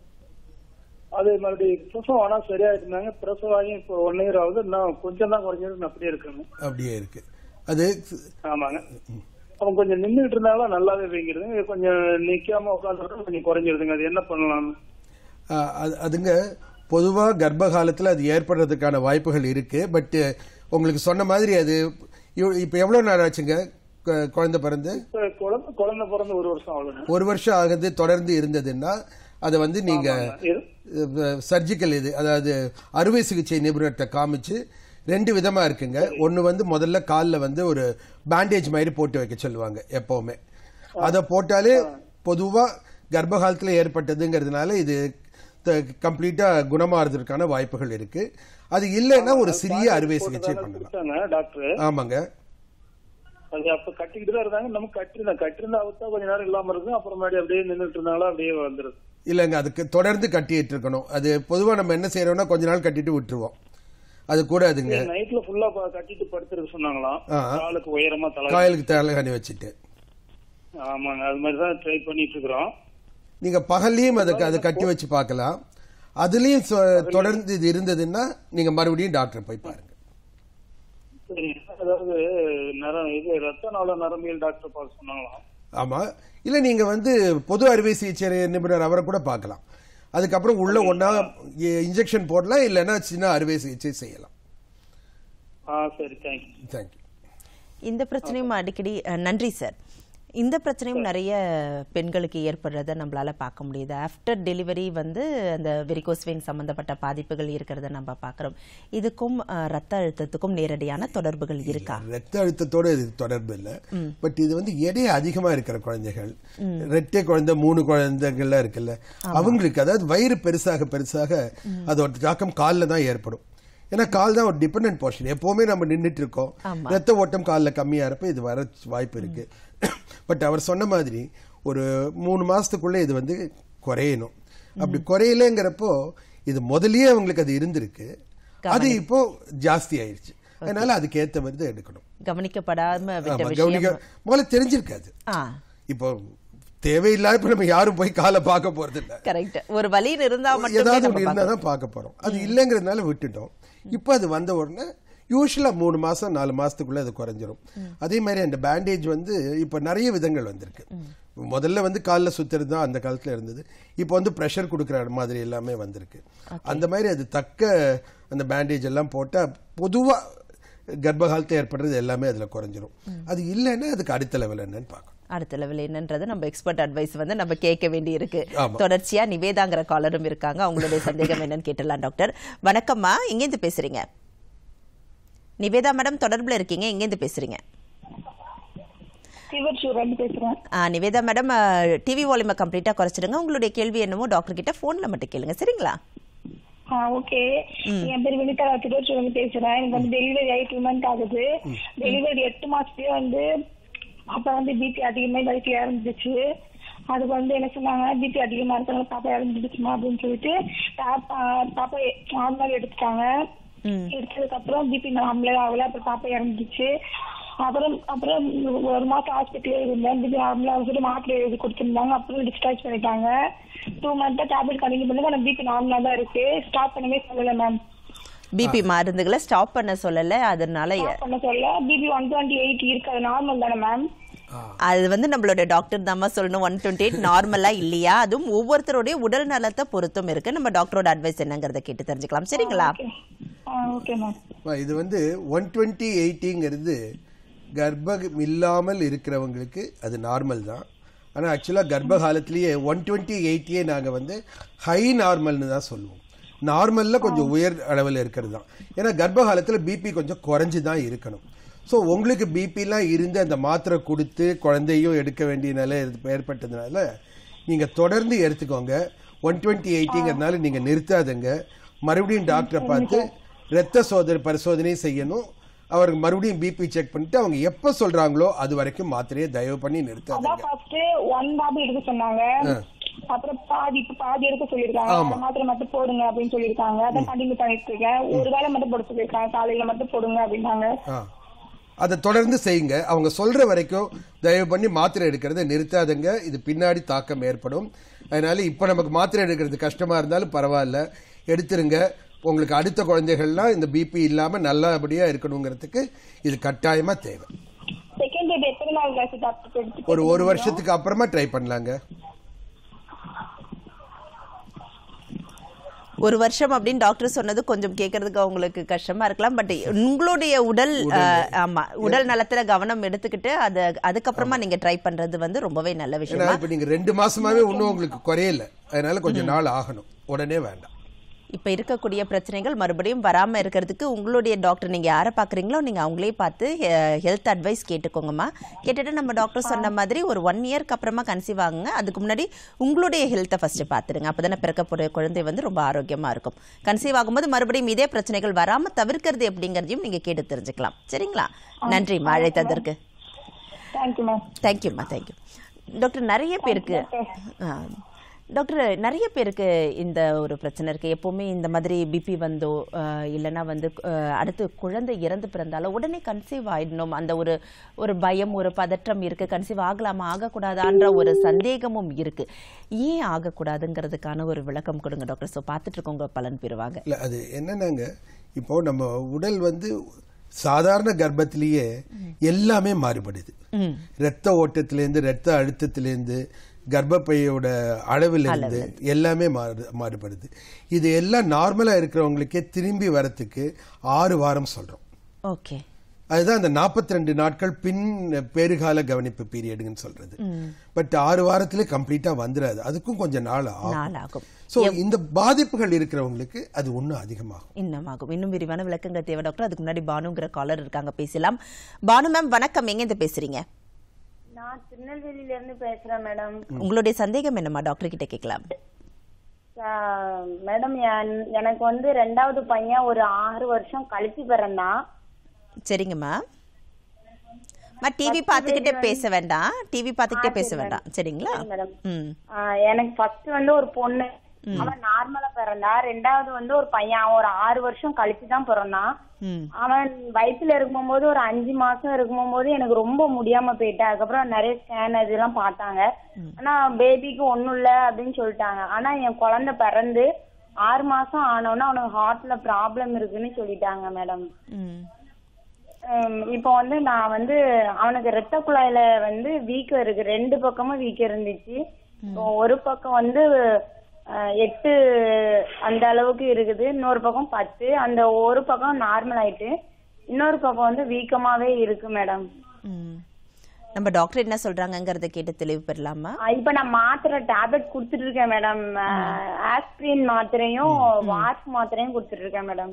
அது மறுபடியும் பிரசவம் ஆனா சரியாயிட்டு இருந்தாங்க பிரசவம் ஆகி இப்போ ஒன் இயர் ஆகுது நான் கொஞ்சம் தான் குறைஞ்சிருக்கு அப்படியே இருக்குங்க அப்படியே இருக்கு அது ஆமாங்க அவன் கொஞ்சம் நின்றுட்டு இருந்தாலும் நல்லாவே வீங்கிடுதுங்க கொஞ்சம் நிக்காம உட்காந்து கொஞ்சம் குறைஞ்சிருதுங்க அது என்ன பண்ணலாம் ஆ, அது- அதுங்க பொதுவா கர்ப்ப காலத்துல அது ஏற்படுறதுக்கான வாய்ப்புகள் இருக்கு பட் உங்களுக்கு சொன்ன மாதிரி அது இவ்- இப்ப எவ்வளவு நாள் ஆச்சுங்க கு- குழந்தை பிறந்து இப்ப குழந்தை குழந்தை பிறந்து ஒரு வருஷம் ஆகுதுங்க ஒரு வருஷம் ஆகுது தொடர்ந்து இருந்ததுன்னா அதை வந்து நீங்க இது- சர்ஜிக்கல் இது அதாவது அறுவை சிகிச்சை நிபுணர்கிட்ட காமிச்சு ரெண்டு விதமா இருக்குங்க ஒன்னு வந்து முதல்ல காலில் வந்து ஒரு பேண்டேஜ் மாதிரி போட்டு வைக்க சொல்லுவாங்க எப்பவுமே அதை போட்டாலே பொதுவா கர்ப்ப காலத்துல ஏற்பட்டதுங்கிறதுனால இது கம்ப்ளீட்டா குணமாறதுக்கான வாய்ப்புகள் இருக்கு அது இல்லைன்னா ஒரு சிறிய அறுவை சிகிச்சை பண்ணலாம் கொடுத்தாங்க டாக்டர் ஆமாங்க அது அப்ப கட்டிக்கிட்டு தான் இருந்தாங்க நமக்கு கட்டிருந்தா கட்டிருந்தா அவத்தா கொஞ்ச நேரம் இல்லாம இருக்கும் அப்புறமேடி அப்படியே நின்றுட்டு இருந்தாலும் அப்படியே வந்துருது இல்லைங்க அதுக்கு தொடர்ந்து கட்டிட்டு இருக்கணும் அது பொதுவா நம்ம என்ன செய்யறோம்னா கொஞ்ச நாள் கட்டிட்டு விட்டுருவோம் அது கூடாதுங்க நைட்ல ஃபுல்லா கட்டிட்டு படுத்துருக்கு சொன்னாங்களாம் ஆ. காலுக்கு உயரமா தலை காயலுக்கு தலைகாணி வச்சுட்டு ஆமாங்க அது மாதிரி தான் ட்ரை பண்ணிட்டு இருக்கிறோம் நீங்க பகல்லையும் அதுக்கு அதை கட்டி வச்சு பார்க்கலாம் அதுலயும் சொ- தொடர்ந்து இது இருந்ததுன்னா நீங்க மறுபடியும் டாக்டர் போய் பாருங்க சரி அதாவது நரம் இது ரத்த நாள நரம்பியல் டாக்டர் பார்க்க சொன்னாங்களாம் ஆமா இல்ல நீங்க வந்து பொது அறுவை சிகிச்சை நிபுணர் அவரை கூட பார்க்கலாம் அதுக்கப்புறம் உள்ள ஒன்னா இன்ஜெக்ஷன் போடலாம் இல்லைன்னா சின்ன அறுவை சிகிச்சை செய்யலாம் ஆ சரி தேங்க்யூ தேங்க்யூ இந்த பிரச்சனையும் அடிக்கடி அஹ், நன்றி சார் இந்த பிரச்சனையும் நிறைய பெண்களுக்கு ஏற்படுறத நம்மளால பார்க்க முடியுது ஆஃப்டர் டெலிவரி வந்து அந்த வெரிகோஸ் வெயின் சம்பந்தப்பட்ட பாதிப்புகள் இருக்கிறத நம்ம பார்க்குறோம் இதுக்கும் அஹ், ரத்த அழுத்தத்துக்கும் நேரடியான தொடர்புகள் இருக்கா ரத்த அழுத்தத்தோட இது தொடர்பு இல்லை பட் இது வந்து எடை அதிகமா இருக்கிற குழந்தைகள் ரெட்டை குழந்தை மூணு குழந்தைகள்லாம் இருக்குல்ல அவங்களுக்கு அதாவது வயிறு பெருசாக பெருசாக அதோட தாக்கம் காலில் தான் ஏற்படும் ஏன்னா கால் தான் ஒரு டிபெண்டன்ட் போர்ஷன் எப்பவுமே நம்ம நின்றுட்டு இருக்கோம் ரத்த ஓட்டம் காலில் கம்மியா இருப்ப இது வர வாய்ப்பு இருக்கு பட் அவர் சொன்ன மாதிரி ஒரு மூணு மாசத்துக்குள்ள இது வந்து குறையணும் அப்படி குறையலங்கிறப்போ இது முதல்லயே அவங்களுக்கு அது இருந்திருக்கு அது இப்போ ஜாஸ்தி ஆயிடுச்சு அதனால அதுக்கு ஏத்த மாதிரி தான் எடுக்கணும் கவனிக்கப்படாம விட்ட ஆமா, விஷயம் கவனிக்க முதல்ல தெரிஞ்சிருக்காது ஆ இப்போ தேவையில்லாத இப்ப நம்ம யாரும் போய் காலை பார்க்க போறது இல்ல கரெக்ட் ஒரு வலின்னு இருந்தா மட்டுமே ஏதாவது நம்ம ஒண்ணு இருந்தா தான் பார்க்க போறோம் அது இல்லைங்கிறதுனால விட்டுட்டோம் இப்போ அது வந்த உடனே யூஸ்வலா மூணு மாசம் நாலு மாசத்துக்குள்ள அது குறைஞ்சிரும் அதே மாதிரி அந்த பேண்டேஜ் வந்து இப்ப நிறைய விதங்கள் வந்திருக்கு முதல்ல வந்து காலில் சுத்துறது தான் அந்த காலத்துல இருந்தது இப்போ வந்து ப்ரெஷர் கொடுக்குற மாதிரி எல்லாமே வந்திருக்கு அந்த மாதிரி அது தக்க அந்த பேண்டேஜ் எல்லாம் போட்டா பொதுவா கர்ப்ப காலத்துல ஏற்படுறது எல்லாமே அதுல குறைஞ்சிரும் அது இல்லைன்னா அதுக்கு அடுத்த லெவல் என்னன்னு பார்க்கணும் அடுத்த லெவல் என்னன்றது நம்ம எக்ஸ்பர்ட் அட்வைஸ் வந்து நம்ம கேட்க வேண்டி இருக்கு ஆமா. தொடர்ச்சியா நிவேதாங்கிற காலரும் இருக்காங்க அவங்களுடைய சந்தேகம் என்னன்னு கேட்டலாம் டாக்டர் வணக்கம்மா எங்கேருந்து பேசுறீங்க நிவேதா மேடம் தொடர்புல இருக்கீங்க எங்கேருந்து பேசுறீங்க ஃபீவர் ஷூரன் பேசுறேன் ஆ, நிவேதா மேடம் டிவி வால்யூமை கம்ப்ளீட்டா குறைச்சிடுங்க உங்களுடைய கேள்வி என்னமோ டாக்டர் கிட்ட போன்ல மட்டும் கேளுங்க சரிங்களா ஆ ஓகே என் பேர் வினிதா ஃபீவர் ஷூரன் பேசுறேன் எனக்கு வந்து டெலிவரி ஆகி டூ மந்த் ஆகுது டெலிவரி எட்டு மாசத்துலயே வந்து அப்ப வந்து பிபி அதிகமாக வலிக்க ஆரம்பிச்சிச்சு அதுக்கு வந்து என்ன சொன்னாங்க பிபி அதிகமா இருக்கனால பாப்பா இறந்துடுச்சுமா அப்படின்னு சொல்லிட்டு பாப்பா பாப்பா நார்மல் எடுத்துட்டாங்க எடுத்ததுக்கு அப்புறம் பிபி நார்மலே ஆகல அப்புறம் பாப்பா இறந்துச்சு அப்புறம் அப்புறம் ஒரு மாசம் ஹாஸ்பிட்டலே இருந்தேன் பிபி நார்மலா சொல்லிட்டு மாத்திரை எழுதி கொடுத்துருந்தாங்க அப்புறம் டிஸ்சார்ஜ் பண்ணிட்டாங்க டூ மந்த்தா டேப்லெட் கண்டினியூ பண்ணுங்க ஆனா பிபி நார்மலா தான் இருக்கு ஸ்டாப் பண்ணவே சொல்லல மேம் பிபி மருந்துகளை ஸ்டாப் பண்ண சொல்லல அதனால ஸ்டாப் பண்ண சொல்ல பிபி ஒன் டுவெண்ட்டி எயிட் இருக்கு அது நார்மல் தானே மேம் அது வந்து நம்மளோட டாக்டர் தாம்மா சொல்லணும் ஒன் டுவெண்ட்டி எயிட் நார்மலா இல்லையா அதுவும் ஒவ்வொருத்தருடைய உடல் நலத்தை பொறுத்தும் இருக்கு நம்ம டாக்டரோட அட்வைஸ் என்னங்கறத கேட்டு தெரிஞ்சுக்கலாம் சரிங்களா ஓகே மேம் அம்மா, இது வந்து ஒன் டுவெண்ட்டி எயிட்டிங்கிறது கர்ப்பம் இல்லாமல் இருக்கிறவங்களுக்கு அது நார்மல் தான் ஆனால் ஆக்சுவலாக கர்ப்ப காலத்திலேயே ஒன் டுவெண்ட்டி எயிட்டியே நாங்கள் வந்து ஹை நார்மல்னு தான் சொல்லுவோம் நார்மலில் கொஞ்சம் உயர் அளவில் இருக்கிறது தான் ஏன்னா கர்ப்ப காலத்தில் பிபி கொஞ்சம் குறைஞ்சு தான் இருக்கணும் ஸோ உங்களுக்கு பிபிலாம் இருந்து அந்த மாத்திரை கொடுத்து குழந்தையும் எடுக்க வேண்டிய நிலை ஏற்ப- ஏற்பட்டதுனால நீங்கள் தொடர்ந்து எடுத்துக்கோங்க ஒன் டுவெண்ட்டி எயிட்டிங்கிறதுனால நீங்கள் நிறுத்தாதுங்க மறுபடியும் டாக்டரை பார்த்து ரத்த சோதனை பரிசோதனை செய்யணும் அவருக்கு மறுபடியும் பிபி செக் பண்ணிட்டு அவங்க எப்ப சொல்றாங்களோ அது வரைக்கும் மாத்திரையை தயவு பண்ணி அதான் நிறுத்தாதுங்க ஃபர்ஸ்ட் ஒன் பாபு எடுக்க சொன்னாங்க அப்புறம் பாதி இப்ப பாதி எடுக்க சொல்லிருக்காங்க ஆமா. அந்த மாத்திரை மட்டும் போடுங்க அப்படின்னு சொல்லிருக்காங்க அதான் கண்டினியூ பண்ணிட்டு இருக்கேன் ஒரு வேளை மட்டும் போட சொல்லிருக்காங்க காலையில மட்டும் போடுங்க அப்படின்னாங்க ஆ. அதை தொடர்ந்து செய்யுங்க அவங்க சொல்ற வரைக்கும் தயவு பண்ணி மாத்திரை எடுக்கிறத நிறுத்தாதுங்க இது பின்னாடி தாக்கம் ஏற்படும் அதனால இப்ப நமக்கு மாத்திரை எடுக்கிறது கஷ்டமா இருந்தாலும் பரவாயில்ல எடுத்துருங்க உங்களுக்கு அடுத்த குழந்தைகள்லாம் இந்த பிபி இல்லாம நல்லபடியா இருக்கணுங்கிறதுக்கு இது கட்டாயமா தேவை செகண்ட் பேபி எத்தனை நாள் கழிச்சு டாக்டர் எடுத்து ஒரு ஒரு வருஷத்துக்கு அப்புறமா ட்ரை பண்ணலாங்க ஒரு வருஷம் அப்படின்னு டாக்டர் சொன்னது கொஞ்சம் கேட்கறதுக்கு அவங்களுக்கு கஷ்டமா இருக்கலாம் பட் உங்களுடைய உடல் அஹ், ஆமா உடல் நலத்துல கவனம் எடுத்துக்கிட்டு அது அதுக்கப்புறமா நீங்க ட்ரை பண்றது வந்து ரொம்பவே நல்ல ஏன்னா விஷயம் இப்ப நீங்க ரெண்டு மாசமாவே இன்னும் உங்களுக்கு குறையல அதனால கொஞ்சம் நாள் ஆகணும் உடனே வேண்டாம் இப்ப இருக்கக்கூடிய பிரச்சனைகள் மறுபடியும் வராம இருக்கிறதுக்கு உங்களுடைய டாக்டர் நீங்க யாரை பாக்குறீங்களோ நீங்க அவங்களே பார்த்து ஹெல்த் அட்வைஸ் கேட்டுக்கோங்கம்மா கேட்டுட்டு நம்ம டாக்டர் சொன்ன மாதிரி ஒரு ஒன் இயர்க்கு அப்புறமா கன்சீவ் ஆகுங்க அதுக்கு முன்னாடி உங்களுடைய ஹெல்த்தை ஃபர்ஸ்ட் பார்த்துடுங்க அப்பதானே பிறக்க போற குழந்தை வந்து ரொம்ப ஆரோக்கியமா இருக்கும் கன்சீவ் ஆகும்போது மறுபடியும் இதே பிரச்சனைகள் வராம தவிர்க்கிறது எப்படிங்கறதையும் நீங்க கேட்டு தெரிஞ்சுக்கலாம் சரிங்களா நன்றிம்மா அழைத்ததற்கு தேங்க்யூ மேம் தேங்க்யூம்மா தேங்க்யூ டாக்டர் நிறைய பேருக்கு ஆ, டாக்டர் நிறைய பேருக்கு இந்த ஒரு பிரச்சனை இருக்கு எப்பவுமே இந்த மாதிரி பிபி வந்தோ ஆ, இல்லைன்னா வந்து ஆ, அடுத்து குழந்தை இறந்து பிறந்தாலோ உடனே கன்சீவ் ஆயிடணும் அந்த ஒரு ஒரு பயம் ஒரு பதற்றம் இருக்கு கன்சீவ் ஆகலாமா ஆகக்கூடாதான்ற ஒரு சந்தேகமும் இருக்கு ஏன் ஆகக்கூடாதுங்கிறதுக்கான ஒரு விளக்கம் கொடுங்க டாக்டர் ஸோ பார்த்துட்டு இருக்கவங்க பலன் பெறுவாங்க இல்ல அது என்னன்னாங்க இப்போ நம்ம உடல் வந்து சாதாரண கர்ப்பத்திலேயே எல்லாமே மாறுபடுது ரத்த ஓட்டத்திலேருந்து ரத்த அழுத்தத்திலேருந்து கர்ப்பப்பையோட அளவிலிருந்து எல்லாமே மாறு மாறுபடுது இது எல்லாம் நார்மலா இருக்கிறவங்களுக்கே திரும்பி வரத்துக்கு ஆறு வாரம் சொல்றோம் ஓகே அதுதான் அந்த 42 ரெண்டு நாட்கள் பின் பேறுகால கவனிப்பு பீரியடுன்னு சொல்றது பட் ஆறு வாரத்திலே கம்ப்ளீட்டா வந்துடாது அதுக்கும் கொஞ்சம் நாள் ஆகும் நாளாகும் சோ இந்த பாதிப்புகள் இருக்கிறவங்களுக்கு அது ஒன்றும் அதிகமாகும் இன்னும் ஆகும் இன்னும் விரிவான விளக்கங்கள் தேவை டாக்டர் அதுக்கு முன்னாடி பானுங்கிற காலர் இருக்காங்க பேசலாம் பானு மேம் வணக்கம் எங்க இருந்து பேசுறீங்க நான் திருநெல்வேலியில இருந்து பேசுறேன் மேடம் உங்களுடைய சந்தேகம் என்னம்மா டாக்டர் கிட்ட கேட்கலாம் ஆஹ் மேடம் என்- எனக்கு வந்து ரெண்டாவது பையன் ஒரு ஆறு வருஷம் கழிச்சு பிறந்தான் சரிங்கம்மா அம்மா டிவி பார்த்துக்கிட்டே பேச வேண்டாம் டிவி பார்த்துக்கிட்டே பேச வேண்டாம் சரிங்களா மேடம் ம் ஆஹ் எனக்கு ஃபர்ஸ்ட் வந்து ஒரு பொண்ணு அவன் நார்மலா பிறந்தா ரெண்டாவது வந்து ஒரு பையன் அவன் ஒரு ஆறு வருஷம் கழிச்சு தான் பிறந்தான் ம் அவன் வயித்துல இருக்கும்போது ஒரு அஞ்சு மாசம் இருக்கும்போது எனக்கு ரொம்ப முடியாம போயிட்டேன் அதுக்கப்புறம் நிறைய ஸ்கேன் இதெல்லாம் பார்த்தாங்க ஆனா பேபிக்கு ஒண்ணும் இல்ல அப்படின்னு சொல்லிட்டாங்க ஆனா என் குழந்தை பிறந்து ஆறு மாசம் ஆனோன்னா அவனுக்கு ஹார்ட்ல ப்ராப்ளம் இருக்குன்னு சொல்லிட்டாங்க மேடம் ம் இப்போ வந்து நான் வந்து அவனுக்கு ரத்த குழாயில வந்து வீக்கம் இருக்கு ரெண்டு பக்கமும் வீக்கம் இருந்துச்சு இப்போ ஒரு பக்கம் வந்து அஹ், எட்டு அந்த அளவுக்கு இருக்குது இன்னொரு பக்கம் பத்து அந்த ஒரு பக்கம் நார்மல் ஆயிட்டு இன்னொரு பக்கம் வந்து வீக்கமாவே இருக்கு மேடம் ம் நம்ம டாக்டர் என்ன சொல்றாங்கங்கறத கேட்டு தெளிவு பெறலாமா அஹ், இப்ப நான் மாத்திரை டேப்லெட் கொடுத்துட்டு இருக்கேன் மேடம் ஆஸ்பிரின் மாத்திரையும் வார்ஸ் மாத்திரையும் கொடுத்துட்டு இருக்கேன் மேடம்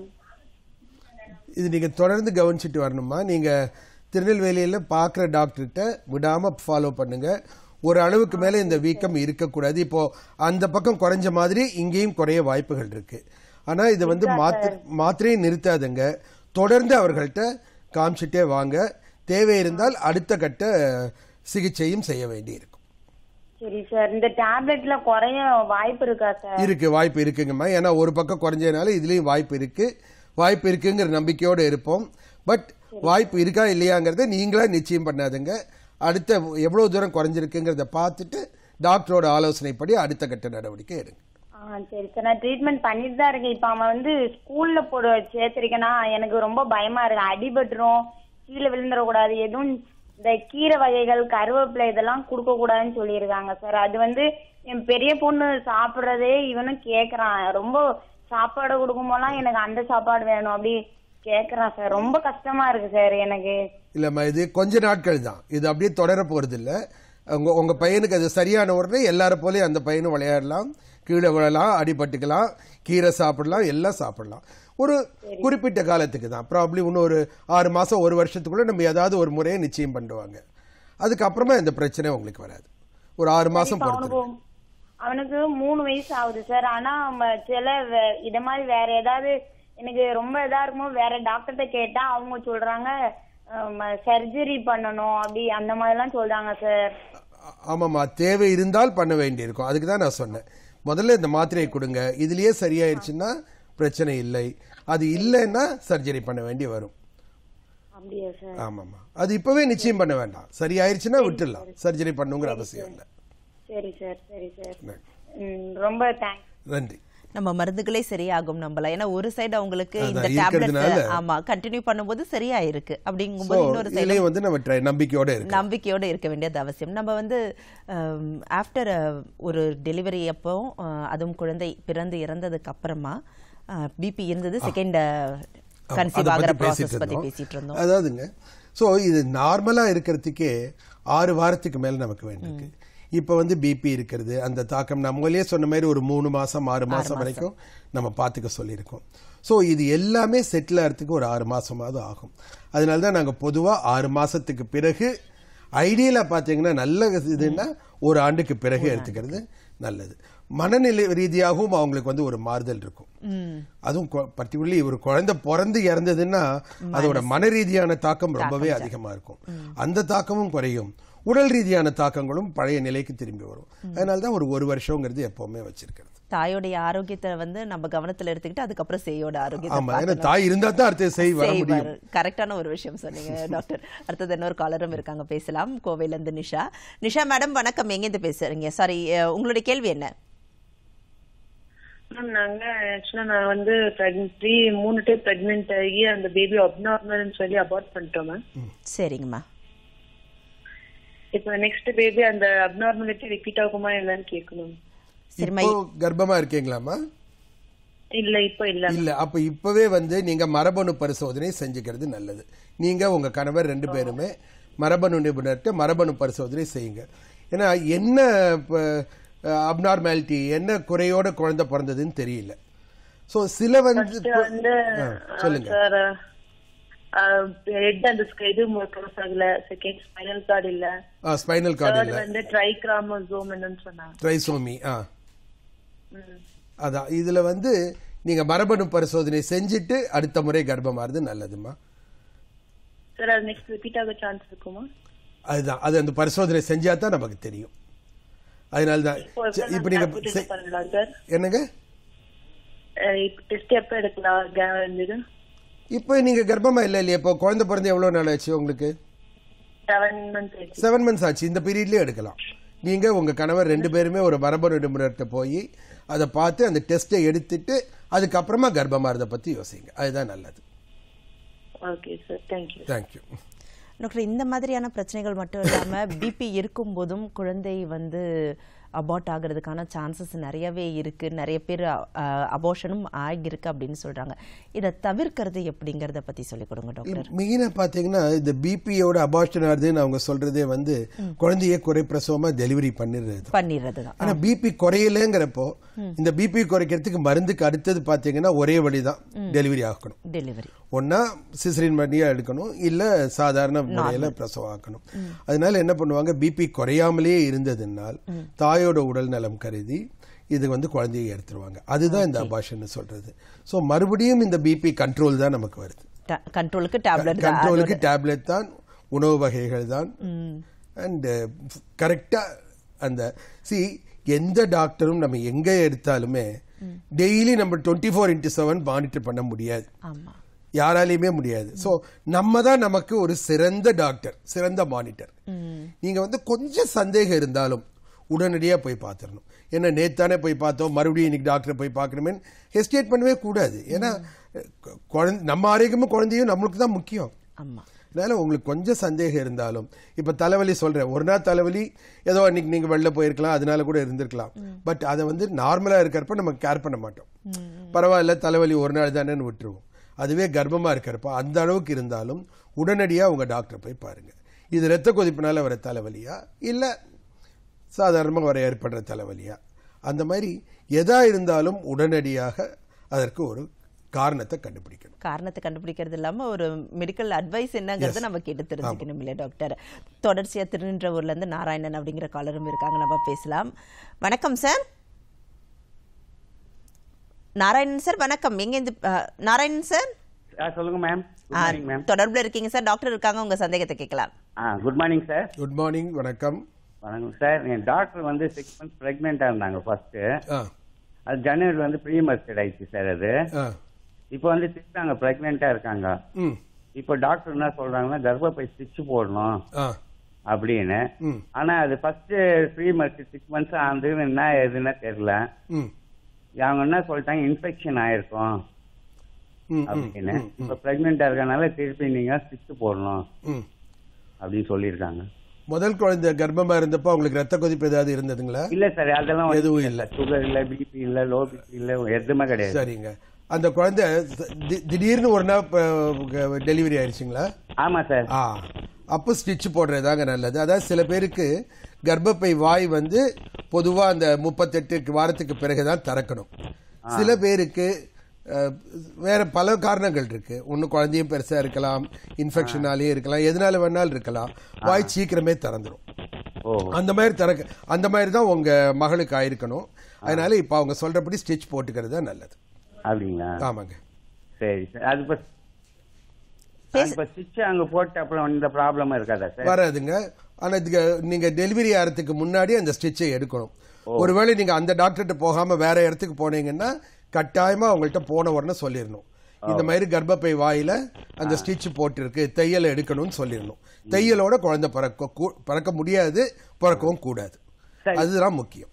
இது நீங்க தொடர்ந்து கவனிச்சிட்டு வரணுமா நீங்க திருநெல்வேலியில பார்க்குற டாக்டர்கிட்ட விடாம ஃபாலோ பண்ணுங்க ஒரு அளவுக்கு மேல இந்த வீக்கம் இருக்கக்கூடாது இப்போ அந்த பக்கம் குறைஞ்ச மாதிரி இங்கேயும் குறைய வாய்ப்புகள் இருக்கு ஆனா இது வந்து மாத்திரை மாத்திரையை நிறுத்தாதுங்க தொடர்ந்து அவர்கள்ட்ட காமிச்சிட்டே வாங்க தேவை இருந்தால் அடுத்த கட்ட சிகிச்சையும் செய்ய வேண்டி இருக்கும் சரி சார் இந்த டேப்லெட்ல குறைய வாய்ப்பு இருக்கா சார் இருக்கு வாய்ப்பு இருக்குங்கம்மா ஏன்னா ஒரு பக்கம் குறைஞ்சதுனால இதுலயும் வாய்ப்பு இருக்கு வாய்ப்பு இருக்குங்கிற நம்பிக்கையோட இருப்போம் பட் வாய்ப்பு இருக்கா இல்லையாங்கிறத நீங்களா நிச்சயம் பண்ணாதுங்க அடுத்த எவ்வளவு தூரம் குறைஞ்சிருக்குங்கிறத பார்த்துட்டு டாக்டரோட ஆலோசனைப்படி அடுத்த கட்ட நடவடிக்கை எடுங்க ஆ சரி சார் நான் ட்ரீட்மெண்ட் பண்ணிட்டு தான் இருக்கேன் இப்ப அவன் வந்து ஸ்கூல்ல போட சேர்த்திருக்கேன்னா எனக்கு ரொம்ப பயமா இருக்கு அடிபட்டுரும் கீழே விழுந்துடக்கூடாது எதுவும் இந்த கீரை வகைகள் கருவேப்பிலை இதெல்லாம் கொடுக்க கூடாதுன்னு சொல்லியிருக்காங்க சார் அது வந்து என் பெரிய பொண்ணு சாப்பிடுறதே இவனும் கேக்குறான் ரொம்ப சாப்பாடு கொடுக்கும்போதெல்லாம் எனக்கு அந்த சாப்பாடு வேணும் அப்படி கேக்குறான் சார் ரொம்ப கஷ்டமா இருக்கு சார் எனக்கு இல்லம்மா இது கொஞ்ச நாட்கள் தான் இது அப்படியே தொடர போறது இல்ல உங்க உங்க பையனுக்கு அது சரியான உடனே எல்லாரும் போலயும் அந்த பையனும் விளையாடலாம் கீழே விழலாம் அடிபட்டுக்கலாம் கீரை சாப்பிடலாம் எல்லாம் சாப்பிடலாம் ஒரு குறிப்பிட்ட காலத்துக்கு தான் ப்ராப்ளி இன்னும் ஒரு ஆறு மாசம் ஒரு வருஷத்துக்குள்ள நம்ம ஏதாவது ஒரு முறையை நிச்சயம் பண்ணுவாங்க அதுக்கப்புறமா இந்த பிரச்சனை உங்களுக்கு வராது ஒரு ஆறு மாசம் இப்ப பொறுத்து அவனுக்கு அவனுக்கு மூணு வயசு ஆகுது சார் ஆனா ம- சில வே- இத மாதிரி வேற ஏதாவது எனக்கு ரொம்ப இதா இருக்கும்போது வேற டாக்டர்கிட்ட கேட்டா அவங்க சொல்றாங்க சர்ஜரி பண்ணணும் அப்படி அந்த மாதிரி எல்லாம் சொல்றாங்க சார் ஆமாம்மா தேவை இருந்தால் பண்ண வேண்டியிருக்கும் அதுக்கு தான் நான் சொன்னேன் முதல்ல இந்த மாத்திரையை கொடுங்க இதுலயே சரியாயிருச்சுன்னா பிரச்சனை இல்லை அது இல்லைன்னா சர்ஜரி பண்ண வேண்டி வரும் அப்படியா சார் ஆமாம்மா அது இப்பவே நிச்சயம் பண்ண வேண்டாம் சரியாயிருச்சுன்னா விட்டுடலாம் சர்ஜரி பண்ணுங்கிற அவசியம் இல்லை சரி சார் சரி சார் நன்றி. ம், ரொம்ப தேங்க்ஸ் நன்றி நம்ம மருந்துகளே சரியாகும் நம்பலாம் ஏன்னா ஒரு சைடு அவங்களுக்கு இந்த அதான் டேப்லெட் இருக்கிறதுனால- ஆமா கண்டினியூ பண்ணும்போது சரியா இருக்கு ஸோ அப்படிங்கும்போது இன்னொரு சைடு இதுலேயும் வந்து நம்ம try- நம்பிக்கையோட இருக்கு நம்பிக்கையோட இருக்க வேண்டியது அவசியம் நம்ம வந்து ஆஃப்டர் ஒரு டெலிவரி அப்போ அஹ், அதுவும் குழந்தை பிறந்து இறந்ததுக்கு அப்புறமா பிபி இருந்தது செகண்ட் கன்சீவ் அதை ஆகிற பத்தி பேசிட்டு ப்ராசஸ் பத்தி இருந்தோம். பேசிட்டு இருந்தோம் அதாவதுங்க ஸோ இது நார்மலா இருக்கிறதுக்கே ஆறு வாரத்துக்கு மேல நமக்கு வேண்டியிருக்கு இப்போ வந்து பிபி இருக்கிறது அந்த தாக்கம் நம்மளே சொன்ன மாதிரி ஒரு மூணு மாசம் ஆறு மாசம் வரைக்கும் நம்ம பார்த்துக்க சொல்லியிருக்கோம் ஸோ இது எல்லாமே செட்டில் ஆகிறதுக்கு ஒரு ஆறு மாசமாவது ஆகும் அதனால தான் நாங்கள் பொதுவாக ஆறு மாசத்துக்கு பிறகு ஐடியலாக பார்த்தீங்கன்னா நல்ல இதுன்னா ஒரு ஆண்டுக்கு பிறகு எடுத்துக்கிறது நல்லது மனநிலை ரீதியாகவும் அவங்களுக்கு வந்து ஒரு மாறுதல் இருக்கும் அதுவும் பர்டிகுலர்லி ஒரு குழந்தை பிறந்து இறந்ததுன்னா அதோட மன ரீதியான தாக்கம் ரொம்பவே அதிகமா இருக்கும் அந்த தாக்கமும் குறையும் உடல் ரீதியான தாக்கங்களும் பழைய நிலைக்கு திரும்பி வரும் அதனால தான் ஒரு ஒரு வருஷங்கிறது எப்பவுமே வச்சிருக்கிறது தாயோடைய ஆரோக்கியத்தை வந்து நம்ம கவனத்துல எடுத்துக்கிட்டு அதுக்கப்புறம் சேயோட ஆரோக்கியத்தை ஆமா ஏன்னா பார்க்கணும். தாய் இருந்தா தான் அடுத்து செய் வர செய்வாரு. முடியும் கரெக்டான ஒரு விஷயம் சொன்னீங்க டாக்டர் அடுத்தது இன்னொரு காலரும் இருக்காங்க பேசலாம் கோவையில இருந்து நிஷா நிஷா மேடம் வணக்கம் எங்கேருந்து பேசுறீங்க சாரி உங்களுடைய கேள்வி என்ன மேம் நாங்க ஆக்சுவலா நான் வந்து த்ரீ மூணு டைம் பிரெக்னென்ட் ஆகி அந்த பேபி அப்நார்மல்னு சொல்லி அபார்ட் பண்ணிட்டோம் மேம் சரிங்கம்மா இப்போ நெக்ஸ்ட் பேபி அந்த அப்நார்மலிட்டி ரிப்பீட் ஆகுமா என்னன்னு கேட்கணும் சரிம்மா இப்போ கர்ப்பமா இருக்கீங்களாமா இல்ல இப்போ இல்ல இல்ல அப்ப இப்பவே வந்து நீங்க மரபணு பரிசோதனை செஞ்சுக்கிறது நல்லது நீங்க உங்க கணவர் ரெண்டு பேருமே மரபணு நிபுணர்கிட்ட மரபணு பரிசோதனை செய்யுங்க ஏன்னா என்ன அப்நார்மாலிட்டி என்ன குறையோட குழந்தை பிறந்ததுன்னு தெரியல சோ சில வந்து First வந்து ஆ, சொல்லுங்க சார் ஹெட் அந்த sc- இது க்ளோஸ் ஆகல செகண்ட் ஸ்பைனல் கார்டு இல்ல ஸ்பைனல் கார்டு தேர்ட் இல்ல வந்து ட்ரைக்ராமோசோம் என்னன்னு சொன்னாங்க ட்ரைசோமி ஆ ம். அதான் இதுல வந்து நீங்க மரபணு பரிசோதனை செஞ்சுட்டு அடுத்த முறை கர்ப்பமாறது நல்லதுமா சார் அது நெக்ஸ்ட் ரிப்பீட் ஆக சான்ஸ் இருக்குமா அதுதான் அது அந்த பரிசோதனை செஞ்சா தான் நமக்கு தெரியும் அதனால தான் இப்போ சரி, இப்ப நீங்க செ- பண்ணலாம் சார் என்னங்க டெஸ்ட் எப்ப எடுக்கலாம் கே- இது இப்போ நீங்க கர்ப்பமா இல்ல இல்லையா இப்போ குழந்தை பிறந்து எவ்வளவு நாள் ஆச்சு உங்களுக்கு செவன் மந்த்ஸ் ஆயிடுச்சு செவன் மந்த்ஸ் ஆச்சு இந்த பீரியட்லயே எடுக்கலாம் நீங்க உங்க கணவர் ரெண்டு பேருமே ஒரு மரபணு நிபுணர்கிட்ட போய் அதை பார்த்து அந்த டெஸ்ட்டை எடுத்துட்டு அதுக்கப்புறமா கர்ப்பமாறதை பத்தி யோசிங்க அதுதான் நல்லது okay sir thank you thank you doctor இந்த மாதிரியான பிரச்சனைகள் மட்டும் இல்லாம பிபி இருக்கும் போதும் குழந்தை வந்து அபார்ட் ஆகிறதுக்கான சான்சஸ் நிறையவே இருக்கு நிறைய பேர் அபோஷனும் ஆகியிருக்கு அப்படின்னு சொல்றாங்க இதை தவிர்க்கிறது எப்படிங்கறத பத்தி சொல்லிக் கொடுங்க டாக்டர் மெயினா பாத்தீங்கன்னா இந்த பிபியோட அபார்ஷன் ஆகுதுன்னு அவங்க சொல்றதே வந்து குழந்தைய குறை பிரசவமா டெலிவரி பண்ணிடுறது பண்ணிடுறது தான் ஆனா பிபி குறையலங்கிறப்போ இந்த பிபி குறைக்கிறதுக்கு மருந்துக்கு அடுத்தது பாத்தீங்கன்னா ஒரே வழிதான் டெலிவரி ஆக்கணும் டெலிவரி ஒன்னா சிசரின் பண்ணியா எடுக்கணும் இல்ல சாதாரண முறையில பிரசவம் ஆக்கணும் அதனால என்ன பண்ணுவாங்க பிபி குறையாமலே இருந்ததுனால் தாயோட உடல் நலம் கருதி இது வந்து குழந்தையை எடுத்துருவாங்க அதுதான் இந்த அபாஷன் சொல்றது சோ மறுபடியும் இந்த பிபி கண்ட்ரோல் தான் நமக்கு வருது கண்ட்ரோலுக்கு டேப்லெட் கண்ட்ரோலுக்கு டேப்லெட் தான் உணவு வகைகள் தான் அண்ட் கரெக்டா அந்த சி எந்த டாக்டரும் நம்ம எங்க எடுத்தாலுமே டெய்லி நம்ம twenty four into seven monitor பண்ண முடியாது ஆமா யாராலையுமே முடியாது சோ நம்ம தான் நமக்கு ஒரு சிறந்த டாக்டர் சிறந்த மானிட்டர் நீங்க வந்து கொஞ்சம் சந்தேகம் இருந்தாலும் உடனடியா போய் பார்த்துடணும் ஏன்னா நேத்தானே போய் பார்த்தோம் மறுபடியும் இன்னைக்கு டாக்டரை போய் பார்க்கணுமே ஹெஸ்டேட் பண்ணவே கூடாது ஏன்னா கு- குழந்தை நம்ம ஆரோக்கியமும் குழந்தையும் நம்மளுக்கு தான் முக்கியம் ஆமா அதனால உங்களுக்கு கொஞ்சம் சந்தேகம் இருந்தாலும் இப்ப தலைவலி சொல்றேன் ஒரு நாள் தலைவலி ஏதோ அன்னைக்கு நீங்க வெளில போயிருக்கலாம் அதனால கூட இருந்திருக்கலாம் பட் அதை வந்து நார்மலா இருக்கிறப்ப நம்ம கேர் பண்ண மாட்டோம் பரவாயில்ல தலைவலி ஒரு நாள் தானேன்னு விட்டுருவோம் அதுவே கர்ப்பமா இருக்கிறப்ப அந்த அளவுக்கு இருந்தாலும் உடனடியா உங்க டாக்டர் போய் பாருங்க இது ரத்த கொதிப்புனால வர தலைவலியா இல்ல சாதாரணமா வர ஏற்படுற தலைவலியா அந்த மாதிரி எதா இருந்தாலும் உடனடியாக அதற்கு ஒரு காரணத்தை கண்டுபிடிக்கணும் காரணத்தை கண்டுபிடிக்கிறது இல்லாம ஒரு மெடிக்கல் அட்வைஸ் என்னங்கிறத நம்ம கேட்டு தெரிஞ்சுக்கணும் இல்லையா டாக்டர் தொடர்ச்சியா திருநின்றவூர்ல இருந்து நாராயணன் அப்படிங்கிற காலரும் இருக்காங்க நம்ம பேசலாம் வணக்கம் சார் நாராயணன் சார் வணக்கம் எங்க இருந்து அஹ், நாராயணன் சார் ஆ சொல்லுங்க ma'am good ah, morning ma'am தொடர்புல இருக்கீங்க சார் டாக்டர் இருக்காங்க உங்க சந்தேகத்தை கேட்கலாம் ஆ good morning sir good morning வணக்கம் வணக்கம் சார் என் டாக்டர் வந்து சிக்ஸ் மந்த்ஸ் ப்ரெக்னெண்ட்டாக இருந்தாங்க ஃபர்ஸ்ட் ஆ அது ஜனவரி வந்து ப்ரீ மஸ்டட் ஆயிடுச்சு சார் அது ஆ இப்போ வந்து திட்டாங்க ப்ரெக்னெண்ட்டாக இருக்காங்க ம் இப்போ டாக்டர் என்ன சொல்றாங்கன்னா கர்ப்பப்பை ஸ்டிச் போடணும் ஆ அப்படின்னு ம் ஆனா அது first trimester six months ஆனது என்ன எதுன்னு தெரியல ம் அவங்க என்ன சொல்லிட்டாங்க இன்ஃபெக்ஷன் ஆயிருக்கும் ம், ம், அப்படின்னு ம், இப்ப பிரெக்னெண்டா இருக்கனால திருப்பி நீங்க ஸ்டிச் போடணும் ம். அப்படின்னு சொல்லியிருக்காங்க முதல் குழந்தை கர்ப்பமா இருந்தப்போ உங்களுக்கு ரத்த கொதிப்பு ஏதாவது இருந்ததுங்களா இல்ல சார் அதெல்லாம் எதுவும் இல்ல சுகர் இல்ல பிபி இல்ல லோ பிபி இல்ல எதுவுமே கிடையாது சரிங்க அந்த குழந்தை தி- திடீர்னு ஒரு நாள் டெலிவரி ஆயிடுச்சுங்களா ஆமா சார் ஆ அப்போ ஸ்டிச் போடுறதாங்க நல்லது அதாவது சில பேருக்கு கர்ப்பப்பை வாய் வந்து பொதுவா அந்த முப்பத்தெட்டு வாரத்துக்கு பிறகுதான் திறக்கணும் சில பேருக்கு அஹ், வேற பல காரணங்கள் இருக்கு ஒன்னு குழந்தையும் பெருசா இருக்கலாம் இன்ஃபெக்ஷனாலேயே இருக்கலாம் எதனால வேணாலும் இருக்கலாம் வாய் சீக்கிரமே திறந்துரும் ஓ அந்த மாதிரி திறக்க அந்த மாதிரி தான் உங்க மகளுக்கு ஆயிருக்கணும் அதனால இப்ப அவங்க சொல்றபடி ஸ்டிச் போட்டுக்கிறது தான் நல்லது அப்படிங்களா ஆமாங்க சரி சார் அது இப்ப அது இப்ப ஸ்டிச் அங்க போட்ட அப்புறம் இந்த ப்ராப்ளம் இருக்காதா சார் வராதுங்க ஆனா இதுக்கு நீங்க டெலிவரி ஆகிறதுக்கு முன்னாடி அந்த ஸ்டிச்சை எடுக்கணும் ஒருவேளை நீங்க அந்த டாக்டர்கிட்ட போகாம வேற இடத்துக்கு போனீங்கன்னா கட்டாயமா அவங்கள்ட்ட போன உடனே சொல்லிடணும் இந்த மாதிரி கர்ப்பப்பை வாயில அந்த ஸ்டிச் போட்டிருக்கு தையல் எடுக்கணும்னு சொல்லிடணும் தையலோட குழந்தை பிறக்க கூ- பிறக்க முடியாது பிறக்கவும் கூடாது சரி. அதுதான் முக்கியம்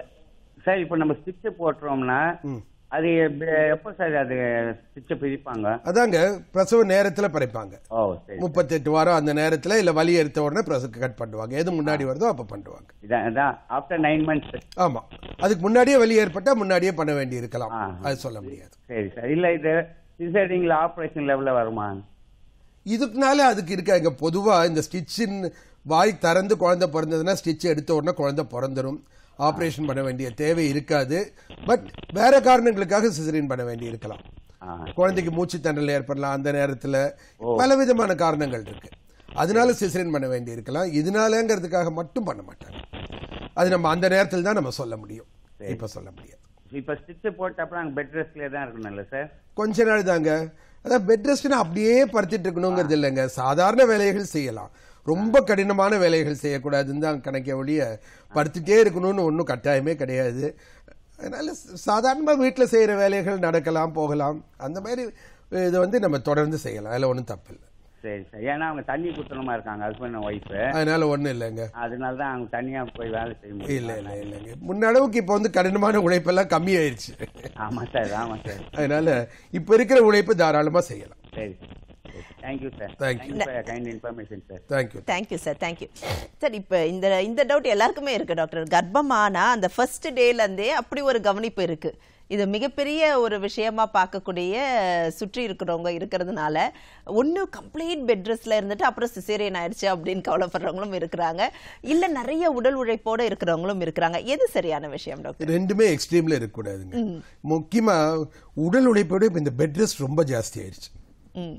சார் இப்ப நம்ம ஸ்டிச் போட்டுறோம்னா அது எப்ப- எப்போ சார் அது ஸ்டிச்சை பிரிப்பாங்க அதாங்க பிரசவ நேரத்துல பிறப்பாங்க ஓ சரி முப்பத்தெட்டு வாரம் அந்த நேரத்துல இல்ல வலி எடுத்த உடனே பிரசவ கட் பண்ணுவாங்க எது முன்னாடி வருதோ அப்ப பண்ணுவாங்க இதான் இதான் ஆஃப்டர் நைன் மந்த்ஸ் ஆமா அதுக்கு முன்னாடியே வலி ஏற்பட்டா முன்னாடியே பண்ண வேண்டி இருக்கலாம் ஆ. அது சொல்ல முடியாது சரி சார் இல்ல இது சிசரிங்ல ஆபரேஷன் லெவல்ல வருமா இதுக்குனால அதுக்கு இருக்காங்க பொதுவா இந்த ஸ்டிச்சின் வாய் திறந்து குழந்தை பிறந்ததுன்னா ஸ்டிச் எடுத்த உடனே குழந்தை பிறந்துரும் ஆபரேஷன் பண்ண வேண்டிய தேவை இருக்காது பட் வேற காரணங்களுக்காக சிசரின் பண்ண வேண்டி இருக்கலாம் ஆ குழந்தைக்கு மூச்சு திணறல் ஏற்படலாம் அந்த நேரத்துல பல விதமான காரணங்கள் இருக்கு அதனால சிசரின் பண்ண வேண்டி இருக்கலாம் இதனாலங்கிறதுக்காக மட்டும் பண்ண மாட்டாங்க அது நம்ம அந்த நேரத்தில் தான் நம்ம சொல்ல முடியும் இப்ப சொல்ல முடியாது இப்ப ஸ்டிச் போட்ட அப்புறம் அங்க பெட் ரெஸ்ட்லயே தான் இருக்கணும்ல சார் கொஞ்ச நாள் தாங்க அதான் பெட் ரெஸ்ட்னா அப்படியே படுத்துட்டு இருக்கணுங்கிறது இல்லைங்க சாதாரண வேலைகள் செய்யலாம் ரொம்ப கடினமான வேலைகள் செய்யக்கூடாதுன்னு தான் கணக்கே ஒழிய படுத்துட்டே இருக்கணும்னு ஒன்றும் கட்டாயமே கிடையாது அதனால சாதாரணமாக வீட்டில் செய்கிற வேலைகள் நடக்கலாம் போகலாம் அந்த மாதிரி இதை வந்து நம்ம தொடர்ந்து செய்யலாம் அதில் ஒன்றும் தப்பு இல்லை சரி சார் ஏன்னா அவங்க தண்ணி குத்தனமா இருக்காங்க ஹஸ்பண்ட் ஒய்ஃப் அதனால ஒன்றும் இல்லைங்க அதனால தான் அவங்க தனியா போய் வேலை செய்ய முடியும் இல்லை இல்லை இல்லைங்க முன்னளவுக்கு இப்போ வந்து கடினமான உழைப்பெல்லாம் கம்மியாயிருச்சு ஆமா சார் ஆமா சார் அதனால இப்போ இருக்கிற உழைப்பு தாராளமாக செய்யலாம் சரி thank you sir Thank you. Kind information sir thank you thank you sir thank you sir இப்போ இந்த இந்த டவுட் எல்லாருக்குமே இருக்கு டாக்டர் கர்ப்பமானா அந்த ஃபர்ஸ்ட் டேலேருந்தே அப்படி ஒரு கவனிப்பு இருக்கு இது மிகப்பெரிய ஒரு விஷயமா பார்க்கக்கூடிய சுற்றி இருக்கிறவங்க இருக்கிறதுனால ஒன்று கம்ப்ளீட் பெட் ரெஸ்ட்ல இருந்துட்டு அப்புறம் சிசேரியன் ஆயிடுச்சு அப்படின்னு கவலைப்படுறவங்களும் இருக்கிறாங்க இல்லை நிறைய உடல் உழைப்போட இருக்கிறவங்களும் இருக்கிறாங்க எது சரியான விஷயம் டாக்டர் ரெண்டுமே எக்ஸ்ட்ரீம்ல இருக்கக்கூடாதுங்க முக்கியமா உடல் உழைப்போட இப்ப இந்த பெட் ரெஸ்ட் ரொம்ப ஜாஸ்தி ஆயிடுச்சு ம்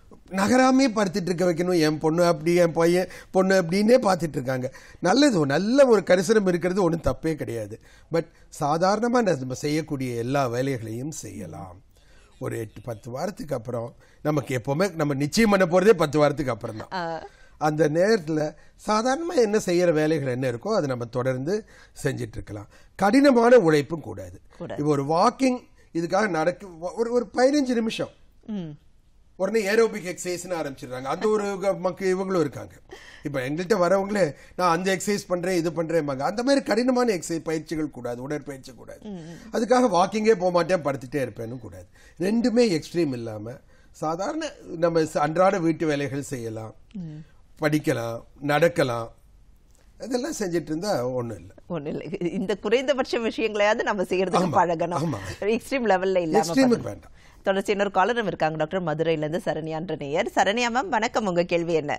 நகராமே படுத்துட்டு இருக்க வைக்கணும் என் பொண்ணு அப்படி என் பையன் பொண்ணு அப்படின்னே பார்த்துட்டு இருக்காங்க நல்லது நல்ல ஒரு கரிசனம் இருக்கிறது ஒன்றும் தப்பே கிடையாது பட் சாதாரணமாக நம்ம செய்யக்கூடிய எல்லா வேலைகளையும் செய்யலாம் ஒரு எட்டு பத்து வாரத்துக்கு அப்புறம் நமக்கு எப்பவுமே நம்ம நிச்சயம் பண்ண போறதே பத்து வாரத்துக்கு அப்புறம் தான் அந்த நேரத்தில் சாதாரணமாக என்ன செய்யற வேலைகள் என்ன இருக்கோ அதை நம்ம தொடர்ந்து செஞ்சிட்டு இருக்கலாம் கடினமான உழைப்பும் கூடாது இப்போ ஒரு வாக்கிங் இதுக்காக நடக்க ஒரு ஒரு பதினஞ்சு நிமிஷம் ம் உடனே ஏரோபிக் எக்ஸசைஸ்னு ஆரம்பிச்சிடுறாங்க அந்த ஒரு க- மக்கள் இவங்களும் இருக்காங்க இப்போ எங்கள்கிட்ட வரவங்களே நான் அந்த எக்ஸசைஸ் பண்றேன் இது பண்றேன் அந்த மாதிரி கடினமான எக்ஸசைஸ் பயிற்சிகள் கூடாது உடற்பயிற்சி கூடாது அதுக்காக வாக்கிங்கே போக மாட்டேன் படுத்துட்டே இருப்பேன்னு கூடாது ரெண்டுமே எக்ஸ்ட்ரீம் இல்லாம சாதாரண நம்ம ச- அன்றாட வீட்டு வேலைகள் செய்யலாம் படிக்கலாம் நடக்கலாம் அதெல்லாம் செஞ்சுட்டு இருந்தா ஒண்ணும் இல்லை ஒண்ணு இல்லை இந்த குறைந்தபட்ச விஷயங்களையாவது நம்ம செய்யறதுக்கு ஆமா, பழகணும் ஆமா. எக்ஸ்ட்ரீம் லெவல்ல இல்லாம எக்ஸ்ட்ரீமுக்கு பண்ணணும். வேண்டாம் தொடர்ச்சி இன்னொரு காலரும் இருக்காங்க டாக்டர் மதுரையில இருந்து சரண்யான்ற நேயர் சரண்யா மேம் வணக்கம் உங்க கேள்வி என்ன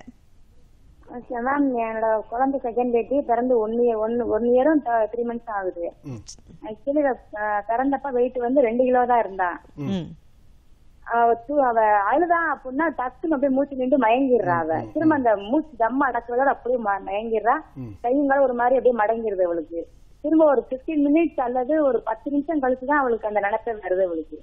மேம் என்னோட குழந்தை செகண்ட் பேபி பிறந்து ஒன் இயர் ஒன் ஒன் இயரும் த்ரீ மந்த்ஸ் ஆகுது ஆக்சுவலி பிறந்தப்ப வெயிட் வந்து ரெண்டு கிலோ தான் இருந்தா ம் அவ தூ- அவ அழுதான் அப்படின்னா டக்குன்னு அப்படியே மூச்சு நின்று மயங்கிடுறா அவ திரும்ப அந்த மூச்சு தம்ம அடக்குறதோட அப்படியே ம- மயங்கிடுறா கையுங்கால ஒரு மாதிரி அப்படியே மடங்கிருது அவளுக்கு திரும்ப ஒரு 15 மினிட்ஸ் அல்லது ஒரு பத்து நிமிஷம் கழிச்சு தான் அவளுக்கு அந்த நினைப்பே வருது அவளுக்கு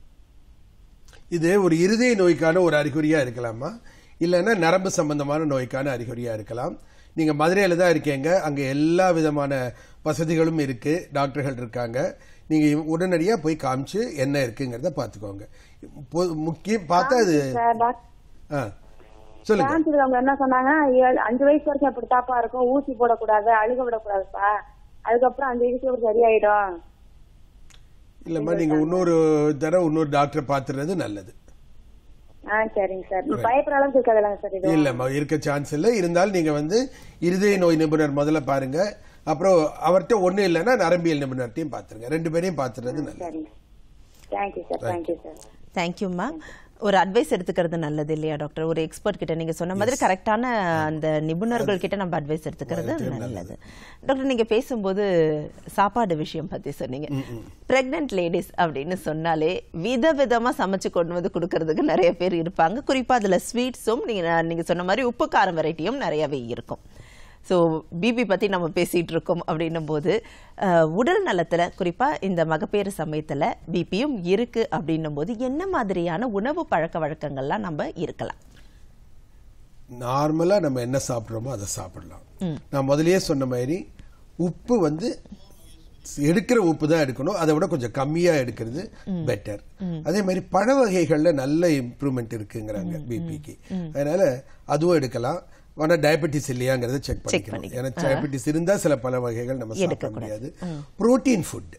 இது ஒரு இருதய நோய்க்கான ஒரு அறிகுறியா இருக்கலாமா இல்லைன்னா நரம்பு சம்பந்தமான நோய்க்கான அறிகுறியா இருக்கலாம் நீங்க மதுரையில தான் இருக்கீங்க அங்க எல்லா விதமான வசதிகளும் இருக்கு டாக்டர்கள் இருக்காங்க நீங்க உடனடியா போய் காமிச்சு என்ன இருக்குங்கிறத பாத்துக்கோங்க பொ- முக்கியம் பார்த்தா அது சார், டாக்டர் ஆ, சொல்லுங்க காமிச்சதுக்கு அவங்க என்ன சொன்னாங்க ஏழு- அஞ்சு வயசு வரைக்கும் அப்படி தாப்பா இருக்கும் ஊசி போடக்கூடாது அழுக விடக்கூடாதுப்பா அதுக்கப்புறம் அஞ்சு வயசுக்கு அப்புறம் சரியாயிடும் இல்லம்மா நீங்க இன்னொரு தடவை இன்னொரு டாக்டரை பார்த்துறது நல்லது ஆ சரிங்க சார் பயப்படுற அளவுக்கு இருக்காதுல்ல சார் இது இல்லம்மா இருக்க சான்ஸ் இல்லை இருந்தாலும் நீங்க வந்து இருதய நோய் நிபுணர் முதல்ல பாருங்க அப்புறம் அவர்கிட்ட ஒண்ணு இல்லைன்னா நரம்பியல் நிபுணர்ட்டையும் பார்த்துருங்க ரெண்டு பேரையும் பார்த்துறது நல்லது சரிங்க தேங்க்யூ சார் தேங்க்யூ சார் தேங்க்யூம்மா ஒரு அட்வைஸ் எடுத்துக்கிறது நல்லது இல்லையா டாக்டர் ஒரு எக்ஸ்பர்ட் கிட்ட நீங்க சொன்ன மாதிரி கரெக்டான அந்த நிபுணர்கள் கிட்ட நம்ம அட்வைஸ் எடுத்துக்கிறது நல்லது டாக்டர் நீங்க பேசும்போது சாப்பாடு விஷயம் பத்தி சொன்னீங்க பிரெக்னென்ட் லேடிஸ் அப்படின்னு சொன்னாலே விதவிதமா சமைச்சு கொண்டு வந்து கொடுக்கறதுக்கு நிறைய பேர் இருப்பாங்க குறிப்பா அதுல ஸ்வீட்ஸும் நீங்க நீங்க சொன்ன மாதிரி உப்பு காரம் வெரைட்டியும் நிறையவே இருக்கும் ஸோ பிபி பற்றி நம்ம பேசிகிட்டு இருக்கோம் அப்படின்னும் போது அஹ், உடல் நலத்தில் குறிப்பாக இந்த மகப்பேறு சமயத்தில் பிபியும் இருக்குது அப்படின்னும் போது என்ன மாதிரியான உணவு பழக்க வழக்கங்கள்லாம் நம்ம இருக்கலாம் நார்மலா நம்ம என்ன சாப்பிடுறோமோ அதை சாப்பிடலாம் நான் முதல்லயே சொன்ன மாதிரி உப்பு வந்து எடுக்கிற உப்பு தான் எடுக்கணும் அதை விட கொஞ்சம் கம்மியா எடுக்கிறது பெட்டர் அதே மாதிரி பழ வகைகள்ல நல்ல இம்ப்ரூவ்மெண்ட் இருக்குங்கிறாங்க பிபிக்கு அதனால அதுவும் எடுக்கலாம் ஆனா டயபெட்டிஸ் இல்லையாங்கிறத செக் பண்ணிக்கணும் ஏன்னா டயபெட்டிஸ் இருந்தா சில பல வகைகள் நம்ம சாப்பிட முடியாது புரோட்டீன் ஃபுட்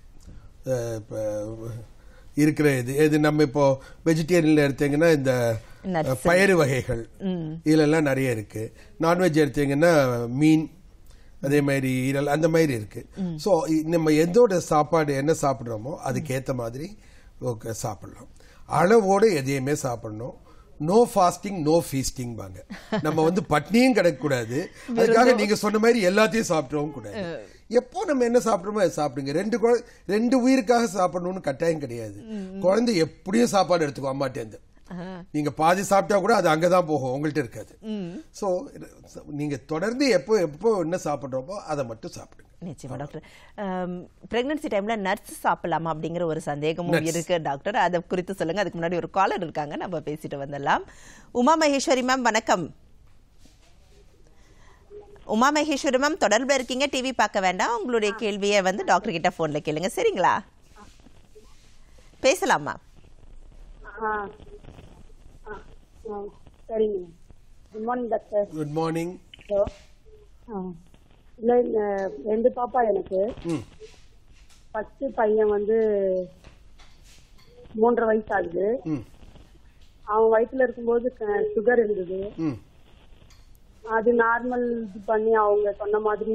இருக்கிற இது இது நம்ம இப்போ வெஜிடேரியன்ல எடுத்தீங்கன்னா இந்த Nuts. பயறு வகைகள் இதுலெல்லாம் நிறைய இருக்கு நான்வெஜ் எடுத்தீங்கன்னா மீன் அதே மாதிரி ஈரல் அந்த மாதிரி இருக்கு ஸோ நம்ம எதோட சாப்பாடு என்ன சாப்பிட்றோமோ அதுக்கேற்ற மாதிரி ஓகே சாப்பிடலாம் அளவோட எதையுமே சாப்பிடணும் நோ ஃபாஸ்டிங் நோ ஃபீஸ்டிங் பாங்க நம்ம வந்து பட்னியும் கிடக்கூடாது அதுக்காக நீங்க சொன்ன மாதிரி எல்லாத்தையும் சாப்பிடவும் கூடாது எப்போ நம்ம என்ன சாப்பிடுறோமோ அதை சாப்பிடுங்க ரெண்டு குழ- ரெண்டு உயிருக்காக சாப்பிடணும்னு கட்டாயம் கிடையாது குழந்தை எப்படியும் சாப்பாடு எடுத்துக்கோ அம்மாட்டேந்து நீங்க பாதி சாப்பிட்டா கூட அது அங்கதான் போகும் உங்கள்ட்ட இருக்காது சோ நீங்க தொடர்ந்து எப்போ எப்போ என்ன சாப்பிடுறோமோ அதை மட்டும் சாப்பிடுங்க நிச்சயமா டாக்டர் பிரெக்னன்சி டைம்ல நட்ஸ் சாப்பிடலாமா அப்படிங்கிற ஒரு சந்தேகமும் Nuts. இருக்கு டாக்டர் அதை குறித்து சொல்லுங்க அதுக்கு முன்னாடி ஒரு காலர் இருக்காங்க நம்ம பேசிட்டு வந்துடலாம் உமா மகேஸ்வரி மேம் வணக்கம் உமா மகேஸ்வரி மேம் தொடர்புல இருக்கீங்க டிவி பார்க்க வேண்டாம் உங்களுடைய கேள்வியை வந்து டாக்டர் கிட்ட போன்ல கேளுங்க சரிங்களா பேசலாமா ஆ ஆ, ஆ, சரிங்க good morning doctor good morning hello ஆ இல்லை இந்த ரெண்டு பாப்பா எனக்கு ம் ஃபர்ஸ்ட் பையன் வந்து மூன்றரை வயசு ஆகுது ம் அவன் வயித்துல இருக்கும்போது சுகர் இருந்தது ம் அது நார்மல் இது பண்ணி அவங்க சொன்ன மாதிரி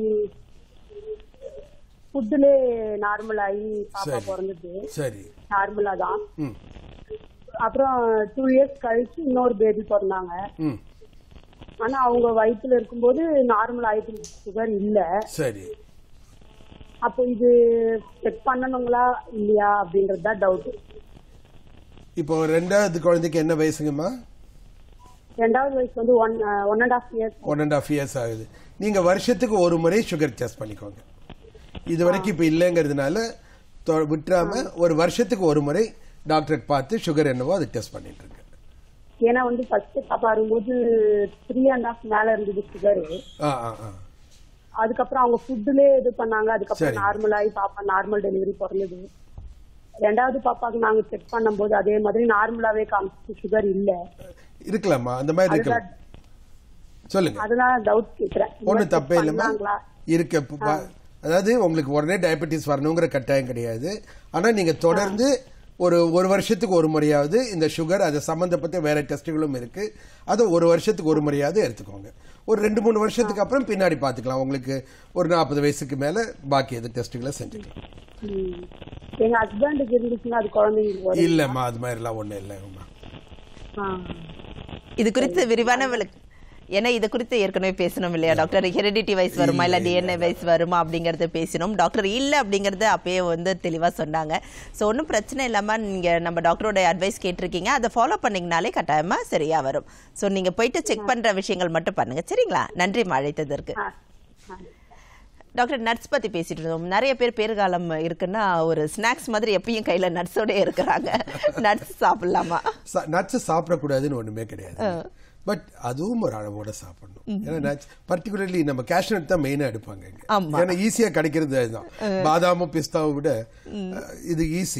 ஃபுட்டுலே நார்மல் ஆகி பாப்பா சரி. பிறந்தது சரி நார்மலா தான் ம் அப்புறம் டூ இயர்ஸ் கழிச்சு இன்னொரு பேபி பிறந்தாங்க ம் ஆனா அவங்க வயித்துல இருக்கும்போது நார்மல் ஆயிட்டு சுகர் இல்ல சரி அப்போ இது செக் பண்ணணுங்களா இல்லையா அப்படின்றது தான் டவுட் இப்போ ரெண்டாவது குழந்தைக்கு என்ன வயசுங்கம்மா ரெண்டாவது வயசு வந்து one one and half years one and half years ஆகுது நீங்க வருஷத்துக்கு ஒரு முறை சுகர் டெஸ்ட் பண்ணிக்கோங்க இது வரைக்கும் இப்ப இல்லைங்கிறதுனால தொ- விட்டுறாம ஒரு வருஷத்துக்கு ஒரு முறை டாக்டர் பார்த்து சுகர் என்னவோ அதை டெஸ்ட் பண்ணிட்டு இருக்கு ஏன்னா வந்து ஃபர்ஸ்ட் பாப்பா இருக்கும்போது த்ரீ அண்ட் ஹாஃப் மேல இருந்தது சுகர் ஆ ஆ ஆ அதுக்கப்புறம் அவங்க ஃபுட்டுலே இது பண்ணாங்க அதுக்கப்புறம் சரி. நார்மல் ஆகி பாப்பா நார்மல் டெலிவரி பிறந்தது ரெண்டாவது பாப்பாக்கு நாங்க செக் பண்ணும்போது அதே மாதிரி நார்மலாவே காமிச்சு சுகர் இல்ல இருக்கலாமா அந்த மாதிரி இருக்கலாம் சொல்லுங்க அதனால டவுட் கேக்குறேன் ஒன்றும் தப்பே இல்லைம்மா பண்ணாங்களா? இருக்க ப- ப- அதாவது உங்களுக்கு உடனே டயபெட்டிஸ் வரணுங்கிற கட்டாயம் கிடையாது ஆனா நீங்க தொடர்ந்து ஒரு ஒரு வருஷத்துக்கு ஒரு முறையாவது இந்த சுகர் அது சம்பந்தப்பட்ட வேற டெஸ்ட்டுகளும் இருக்கு அதை ஒரு வருஷத்துக்கு ஒரு முறையாவது எடுத்துக்கோங்க ஒரு ரெண்டு மூணு வருஷத்துக்கு அப்புறம் பின்னாடி பார்த்துக்கலாம் உங்களுக்கு ஒரு நாற்பது வயசுக்கு மேல பாக்கி எது டெஸ்ட்டுகளை செஞ்சுக்கலாம் ம். எங்க ஹஸ்பண்டுக்கு இருந்துச்சுன்னா அது குழந்தைங்களுக்கு வரும் இல்லம்மா அது மாதிரிலாம் ஒண்ணும் இல்லைங்கம்மா ஆ. இது குறித்து விரிவான விளக்கு ஏன்னா இது குறித்து ஏற்கனவே பேசணும் இல்லையா டாக்டர் ஹெரிடிட்டி வைஸ் வருமா இல்ல டிஎன்ஏ வைஸ் வருமா அப்படிங்கறத பேசினோம் டாக்டர் இல்ல அப்படிங்கறத அப்பயே வந்து தெளிவா சொன்னாங்க சோ ஒன்றும் பிரச்சனை இல்லாம நீங்க நம்ம டாக்டரோட அட்வைஸ் கேட்டிருக்கீங்க அதை ஃபாலோ பண்ணீங்கனாலே கட்டாயமா சரியா வரும் சோ நீங்க போயிட்டு செக் பண்ற விஷயங்கள் மட்டும் பண்ணுங்க சரிங்களா நன்றி அழைத்ததற்கு டாக்டர் நட்ஸ் பத்தி பேசிட்டு இருந்தோம் நிறைய பேர் பேறுகாலம் இருக்குன்னா ஒரு ஸ்நாக்ஸ் மாதிரி எப்பயும் கையில நட்ஸோட இருக்கிறாங்க நட்ஸ் சாப்பிடலாமா நட்ஸ் சாப்பிடக்கூடாதுன்னு ஒண்ணுமே கிடையாது பட் அதுவும் ஒரு அளவோட சாப்பிடணும் ஏன்னா நட்ஸ் பர்டிகுலர்லி நம்ம கேஷ்நட் தான் மெயினா எடுப்பாங்க இங்க. ஆமா. ஏன்னா ஈஸியா கிடைக்கிறது அதுதான் பாதாமும் பிஸ்தாவும் விட அஹ், இது ஈஸி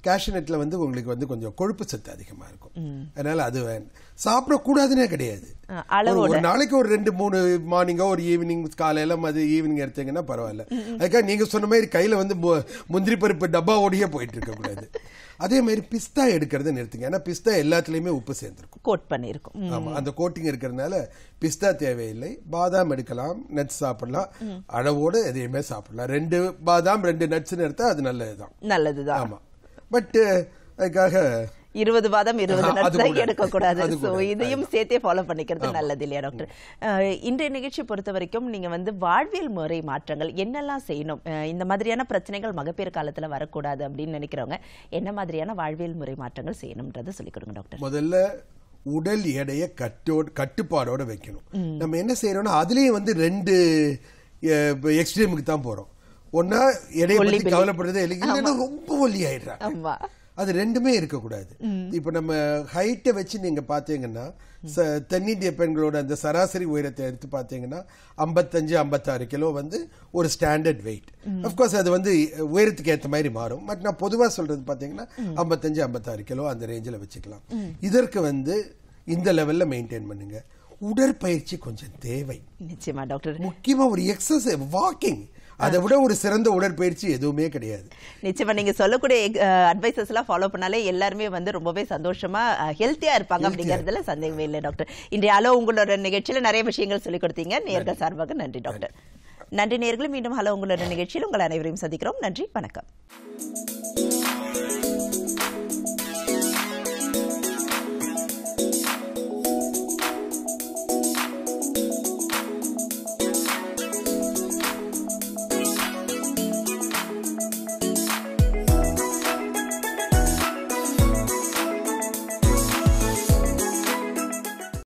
கேஷ்நெட்ல வந்து உங்களுக்கு வந்து கொஞ்சம் கொழுப்பு சத்து அதிகமா இருக்கும் அதனால அது வேணும் சாப்பிடக்கூடாதுன்னே கிடையாது ஆ, ஒரு- அளவோட. ஒரு நாளைக்கு ஒரு ரெண்டு மூணு மார்னிங்கோ ஒரு ஈவினிங் காலையில மது ஈவினிங் எடுத்தீங்கன்னா பரவாயில்ல அதுக்காக நீங்க சொன்ன மாதிரி கையில வந்து மு- முந்திரி பருப்பு டப்பா ஓடியே போயிட்டு இருக்க கூடாது அதே மாதிரி பிஸ்தா எடுக்கிறத நிறுத்துங்க ஏன்னா பிஸ்தா எல்லாத்துலயுமே உப்பு சேர்ந்துருக்கும் கோட் பண்ணியிருக்கும் ம். ஆமா அந்த கோட்டிங் இருக்கிறதுனால பிஸ்தா தேவையில்லை பாதாம் எடுக்கலாம் நட்ஸ் சாப்பிடலாம் அளவோட எதையுமே சாப்பிடலாம் ரெண்டு பாதாம் ரெண்டு நட்ஸ்னு எடுத்தா அது நல்லதுதான் நல்லதுதான் ஆமா பட் அதுக்காக இருபது வாதம் இருபது ஆஹா, அது நட்ஸ் கூட. எடுக்க கூடாது அது சோ கூட. இதையும் சேர்த்தே ஃபாலோ பண்ணிக்கிறது நல்லது இல்லையா டாக்டர் அஹ், இன்றைய நிகழ்ச்சி பொறுத்த வரைக்கும் நீங்க வந்து வாழ்வியல் முறை மாற்றங்கள் என்னெல்லாம் செய்யணும் அஹ், இந்த மாதிரியான பிரச்சனைகள் மகப்பேறு காலத்துல வரக்கூடாது அப்படின்னு நினைக்கிறவங்க என்ன மாதிரியான வாழ்வியல் முறை மாற்றங்கள் செய்யணும்ன்றதை சொல்லிக் கொடுங்க டாக்டர் முதல்ல உடல் எடையை கட்டோட கட்டுப்பாடோட வைக்கணும் நம்ம என்ன செய்யறோம்னா அதுலயும் வந்து ரெண்டு எக்ஸ்ட்ரீமுக்கு தான் போறோம் ஒன்னா எடையை ஒல்லி பத்தி பில்லி. கவலைப்படுறதே இல்லை இல்லைன்னா ரொம்ப ஒல்லி ஆயிடுறாங்க ஆமா அது ரெண்டுமே இருக்கக்கூடாது இப்ப நம்ம ஹைட்டை வச்சு நீங்க பாத்தீங்கன்னா ச- தென்னிந்திய பெண்களோட அந்த சராசரி உயரத்தை எடுத்து பாத்தீங்கன்னா ஐம்பத்தஞ்சு ஐம்பத்தாறு கிலோ வந்து ஒரு ஸ்டாண்டர்ட் வெயிட் அப்கோர்ஸ் அது வந்து உயரத்துக்கு ஏத்த மாதிரி மாறும் பட் நான் பொதுவா சொல்றது பாத்தீங்கன்னா ஐம்பத்தஞ்சு ஐம்பத்தாறு கிலோ அந்த ரேஞ்சில் வச்சுக்கலாம் இதற்கு வந்து இந்த லெவல்ல மெயின்டைன் பண்ணுங்க உடற்பயிற்சி கொஞ்சம் தேவை நிச்சயமா டாக்டர் முக்கியமா ஒரு எக்ஸசைஸ் வாக்கிங் அதை விட ஒரு சிறந்த உடற்பயிற்சி எதுவுமே கிடையாது நிச்சயமா நீங்க சொல்லக்கூடிய அட்வைசஸ் எல்லாம் ஃபாலோ பண்ணாலே எல்லாருமே வந்து ரொம்பவே சந்தோஷமா ஹெல்த்தியா இருப்பாங்க அப்படிங்கறதுல சந்தேகமே இல்லை டாக்டர் இன்றைய ஹலோ உங்களோட நிகழ்ச்சியில நிறைய விஷயங்கள் சொல்லிக் கொடுத்தீங்க நேர்கள் சார்பாக நன்றி டாக்டர் நன்றி நேயர்களே மீண்டும் ஹலோ உங்களோட நிகழ்ச்சியில் உங்கள் அனைவரையும் சந்திக்கிறோம் நன்றி வணக்கம்